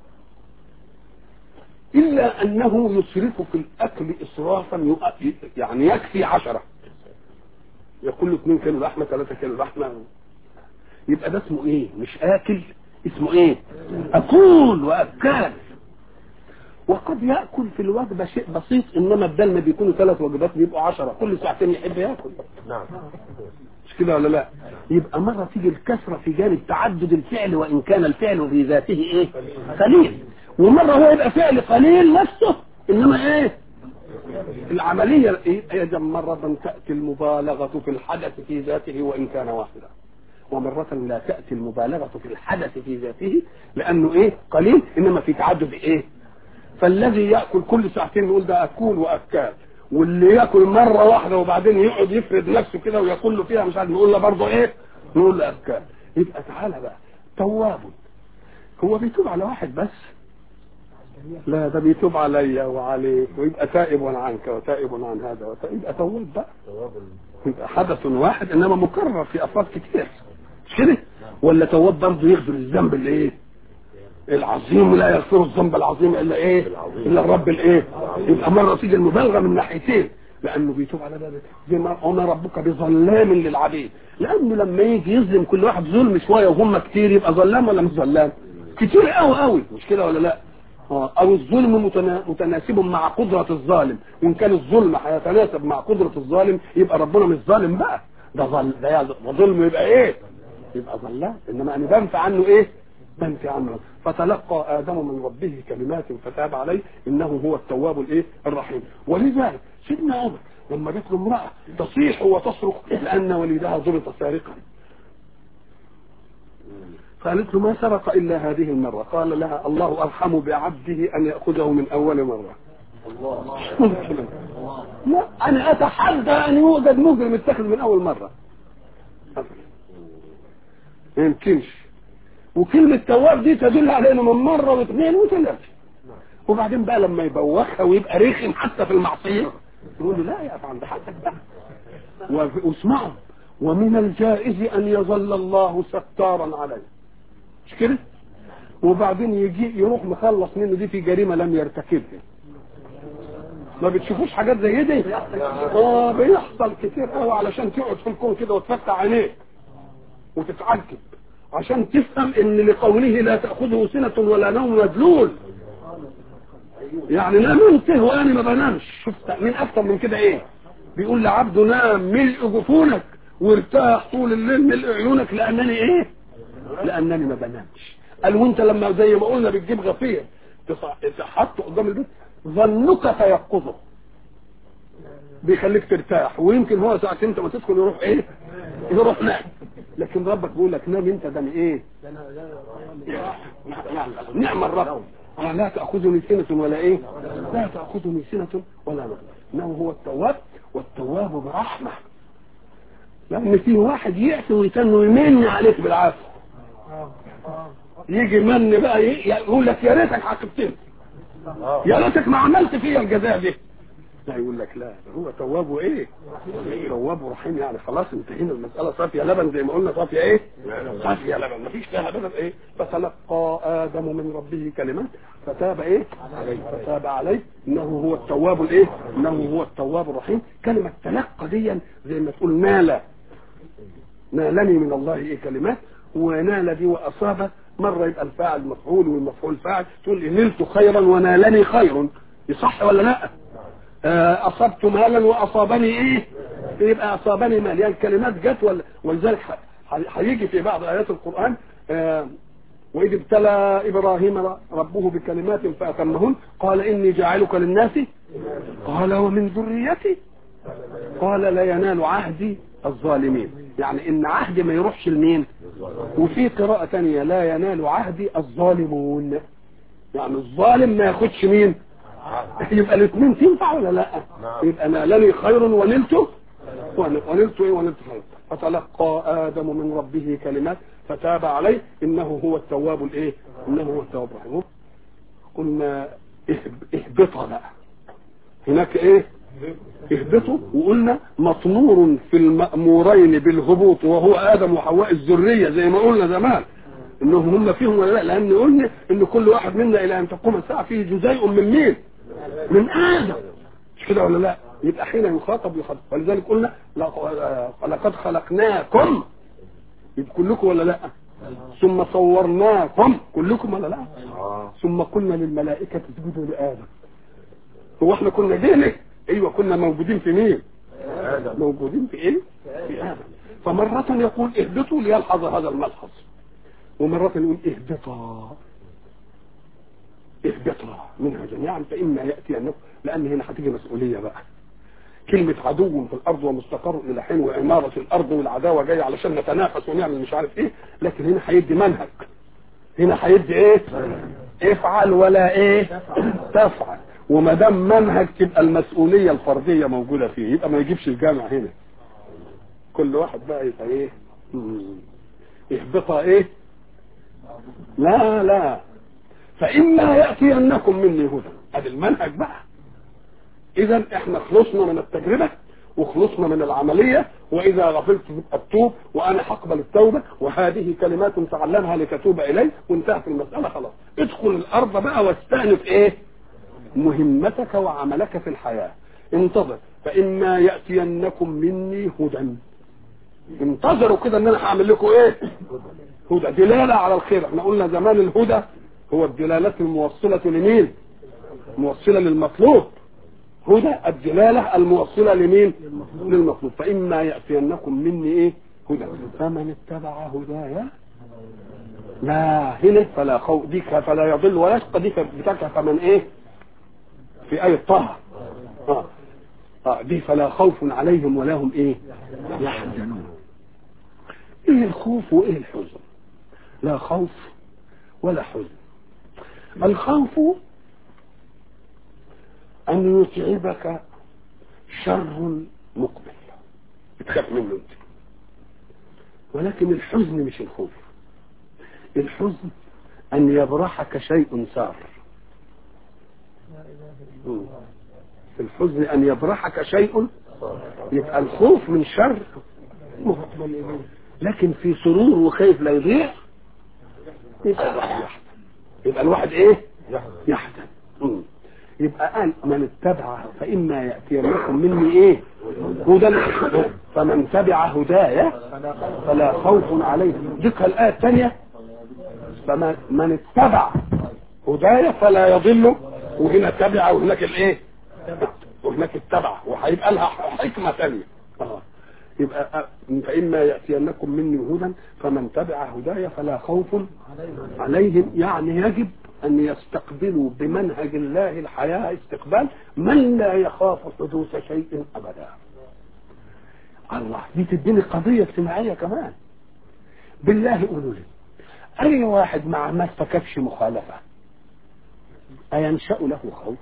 إلا أنه يسرف في الأكل إسرافا يعني يكفي عشرة يقول له 2 كيلو لحمة 3 كيلو لحمة يبقى ده اسمه إيه مش آكل اسمه إيه أكول وأكال وقد يأكل في الوجبة شيء بسيط إنما بدل ما بيكونوا ثلاث وجبات بيبقوا عشرة كل ساعتين يحب يأكل نعم مش كده ولا لا يبقى مرة تيجي الكسرة في جانب تعدد الفعل وإن كان الفعل في ذاته إيه قليل ومرة هو يبقى فعل قليل نفسه إنما إيه العملية إيه أيضا مرة تأتي المبالغة في الحدث في ذاته وإن كان واحدا ومرة لا تأتي المبالغة في الحدث في ذاته لأنه إيه قليل إنما في تعدد إيه فالذي يأكل كل ساعتين يقول ده أكول وأكال واللي ياكل مره واحده وبعدين يقعد يفرد نفسه كده ويقول له فيها مش عارف نقول له برضه ايه؟ نقول له افكار يبقى تعالى بقى تواب هو بيتوب على واحد بس لا ده بيتوب عليا وعليك ويبقى تائب عنك وتائب عن هذا وتائب يبقى تواب بقى ثواب يبقى حدث واحد انما مكرر في افراد كتير مش كده؟ ولا تواب برضه يغفر الذنب اللي ايه؟ العظيم لا يغفر الذنب العظيم الا ايه العظيم. الا الرب الايه يبقى مره تيجي المبالغه من ناحيتين لانه بيتوب على ذلك زي ما وما ربك بظلام للعبيد لانه لما يجي يظلم كل واحد ظلم شويه وهم كتير يبقى ظلام ولا مش ظلام كتير قوي قوي مش كده ولا لا آه، او الظلم متنا- متناسب مع قدرة الظالم وان كان الظلم هيتناسب مع قدرة الظالم يبقى ربنا مش ظالم بقى ده ظل ده يا- ده ظلم يبقى ايه يبقى ظلام انما انا بنفع عنه ايه بنفع عنه فتلقى ادم من ربه كلمات فتاب عليه انه هو التواب الايه الرحيم ولذلك سيدنا عمر لما جت له امراه تصيح وتصرخ لان وليدها ضرب سارقا قالت له ما سرق الا هذه المره قال لها الله ارحم بعبده ان ياخذه من اول مره الله لا انا اتحدى ان يوجد مجرم يتخذ من اول مره أبداً. ما يمكنش وكلمة تواب دي تدل على انه من مرة واثنين وثلاثة وبعدين بقى لما يبوخها ويبقى رخم حتى في المعصية يقول له لا يا أبا عند حدك بقى وف- واسمعوا ومن الجائز ان يظل الله ستارا عليه مش كده وبعدين يجي يروح مخلص منه دي في جريمة لم يرتكبها ما بتشوفوش حاجات زي دي اه بيحصل كتير قوي علشان تقعد في الكون كده وتفتح عينيك وتتعجب عشان تفهم ان لقوله لا تاخذه سنه ولا نوم مدلول يعني لا نمته وانا ما بنامش شفت مين اكتر من كده ايه بيقول لعبده نام ملء جفونك وارتاح طول الليل ملء عيونك لانني ايه لانني ما بنامش قال وانت لما زي ما قلنا بتجيب غفير تص- تحطه قدام البيت ظنك تيقظه بيخليك ترتاح ويمكن هو ساعة انت ما تدخل يروح ايه يروح نام لكن ربك بيقول لك نام انت ده ايه نعم الرب أنا لا تأخذني سنة ولا ايه لا تأخذني سنة ولا نوم انه هو التواب والتواب برحمة لان في واحد يأتي ويتن ويمن عليك بالعافية يجي من بقى ي- يقول لك يا ريتك عاقبتني يا ريتك ما عملت فيا الجزاء دي لا يقول لك لا ده هو تواب وايه تواب ورحيم يعني خلاص انتهينا المساله صافيه لبن زي ما قلنا صافيه ايه صافيه لبن مفيش فيها لبن ايه فتلقى ادم من ربه كلمات فتاب ايه عليه فتاب عليه انه هو التواب الايه انه هو التواب الرحيم كلمه تلقى دي زي ما تقول نال نالني من الله ايه كلمات ونال دي واصاب مره يبقى الفاعل مفعول والمفعول فاعل تقول إيه نلت خيرا ونالني خير يصح ولا لا آه، اصبت مالا واصابني ايه يبقى اصابني مال يعني الكلمات جت ولا ولذلك ح- ح- هيجي في بعض ايات القران آه، واذ ابتلى ابراهيم ربه بكلمات فاتمهن قال اني جاعلك للناس قال ومن ذريتي قال لا ينال عهدي الظالمين يعني ان عهدي ما يروحش لمين وفي قراءة تانية لا ينال عهدي الظالمون يعني الظالم ما ياخدش مين يبقى الاثنين تنفع ولا لا نعم. يبقى نالني خير ونلت ون- ونلت ايه ونلت خير فتلقى ادم من ربه كلمات فتاب عليه انه هو التواب الايه انه هو التواب الرحيم قلنا اهب- اهبطا بقى هناك ايه اهبطوا وقلنا مطمور في المأمورين بالهبوط وهو ادم وحواء الذريه زي ما قلنا زمان انهم هم فيهم ولا لا لان قلنا ان كل واحد منا الى ان تقوم الساعه فيه جزيء من مين من ادم مش كده ولا لا يبقى حين يخاطب يخاطب ولذلك قلنا لق- لقد خلقناكم يبقى كلكم ولا لا ثم صورناكم كلكم ولا لا ثم قلنا للملائكه اسجدوا لادم هو احنا كنا جهله ايوه كنا موجودين في مين موجودين في ايه في ادم فمرة يقول اهبطوا ليلحظ هذا الملحظ ومرة يقول اهبطا اهبطا منها جميعا فإما يأتي أنه لأن هنا هتيجي مسؤولية بقى كلمة عدو في الأرض ومستقر إلى حين وعمارة الأرض والعداوة جاية علشان نتنافس ونعمل مش عارف إيه لكن هنا هيدي منهج هنا هيدي إيه افعل ولا إيه تفعل وما دام منهج تبقى المسؤولية الفردية موجودة فيه يبقى ما يجيبش الجامع هنا كل واحد بقى يبقى إيه مم. اهبطها إيه لا لا فإما يأتينكم مني هدى ادي المنهج بقى اذا احنا خلصنا من التجربة وخلصنا من العملية واذا غفلت تبقى التوب وانا هقبل التوبة وهذه كلمات تعلمها لتتوب الي وانتهت المسألة خلاص ادخل الارض بقى واستأنف ايه مهمتك وعملك في الحياة انتظر فإما يأتينكم مني هدى انتظروا كده ان انا هعمل لكم ايه هدى دلالة على الخير احنا قلنا زمان الهدى هو الدلالات الموصلة لمين موصلة للمطلوب هدى الدلالة الموصلة لمين للمطلوب فإما يأتينكم مني ايه هدى فمن اتبع هدايا لا هنا فلا خوف دي فلا يضل ولا يشقى دي بتاعك فمن ايه في آية طه آه. آه دي فلا خوف عليهم ولا هم ايه يحزنون ايه الخوف وايه الحزن لا خوف ولا حزن الخوف ان يتعبك شر مقبل بتخاف منه انت ولكن الحزن مش الخوف الحزن ان يبرحك شيء سار مم. الحزن ان يبرحك شيء يبقى الخوف من شر مقبل لكن في سرور وخايف لا يضيع يبقى الواحد يحزن يبقى الواحد ايه يحزن مم. يبقى قال من اتبع فإما يأتينكم مني ايه هدى فمن تبع هدايا فلا خوف عليهم ذكر الآية الثانية فمن من اتبع هدايا فلا يضل وهنا تبع وهناك الايه وهناك اتبع وهيبقى لها حكمة ثانية آه. يبقى فإما يأتينكم مني هدى فمن تبع هدايا فلا خوف عليهم يعني يجب أن يستقبلوا بمنهج الله الحياة استقبال من لا يخاف حدوث شيء أبدا الله دي تديني قضية اجتماعية كمان بالله قولوا لي أي واحد مع ما ارتكبش مخالفة أينشأ له خوف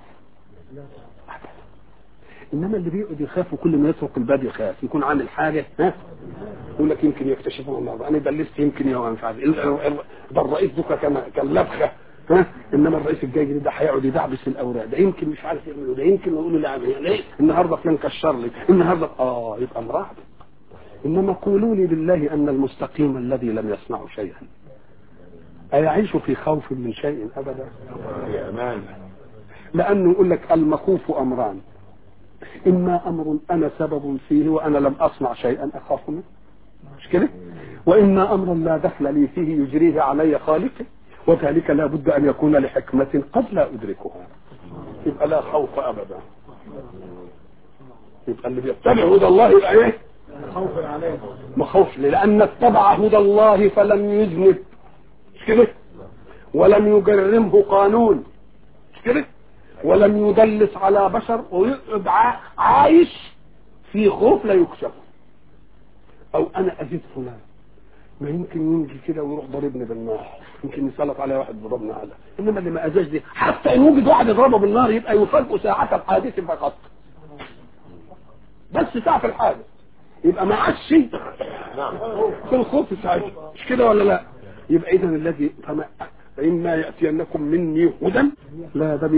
انما اللي بيقعد يخاف وكل ما يترك الباب يخاف يكون عامل حاجه ها يقول لك يمكن يكتشفوها النهارده انا دلست يمكن يا مش عارف ده الرئيس دوكا كان كان لبخه ها انما الرئيس الجاي ده هيقعد يدعبس في الاوراق ده يمكن مش عارف يعمل ده يمكن يقول له لا ليه النهارده فلان كشر لي النهارده اه يبقى مراهب انما قولوا لي بالله ان المستقيم الذي لم يصنع شيئا أيعيش في خوف من شيء أبدا يا أمان لأنه يقول لك المخوف أمران إما أمر أنا سبب فيه وأنا لم أصنع شيئا أخاف منه مش كده وإما أمر لا دخل لي فيه يجريه علي خالقي وذلك لا بد أن يكون لحكمة قد لا أدركها يبقى لا خوف أبدا يبقى اللي بيتبع هدى الله يبقى إيه خوف عليه مخوف لأن اتبع هدى الله فلم يذنب مش كده ولم يجرمه قانون مش كده ولم يدلس على بشر ويقعد ع- عايش في خوف لا يكشف او انا اذيت فلان ما يمكن ينجي كده ويروح ضربني بالنار يمكن يسلط عليه واحد ضربني على انما اللي ما اذاش دي حتى ان وجد واحد يضربه بالنار يبقى يفاجئ ساعة الحادث فقط بس ساعة الحادث يبقى ما عادش في الخوف ساعتها مش كده ولا لا يبقى اذا الذي فما فإما يأتينكم مني هدى لا ده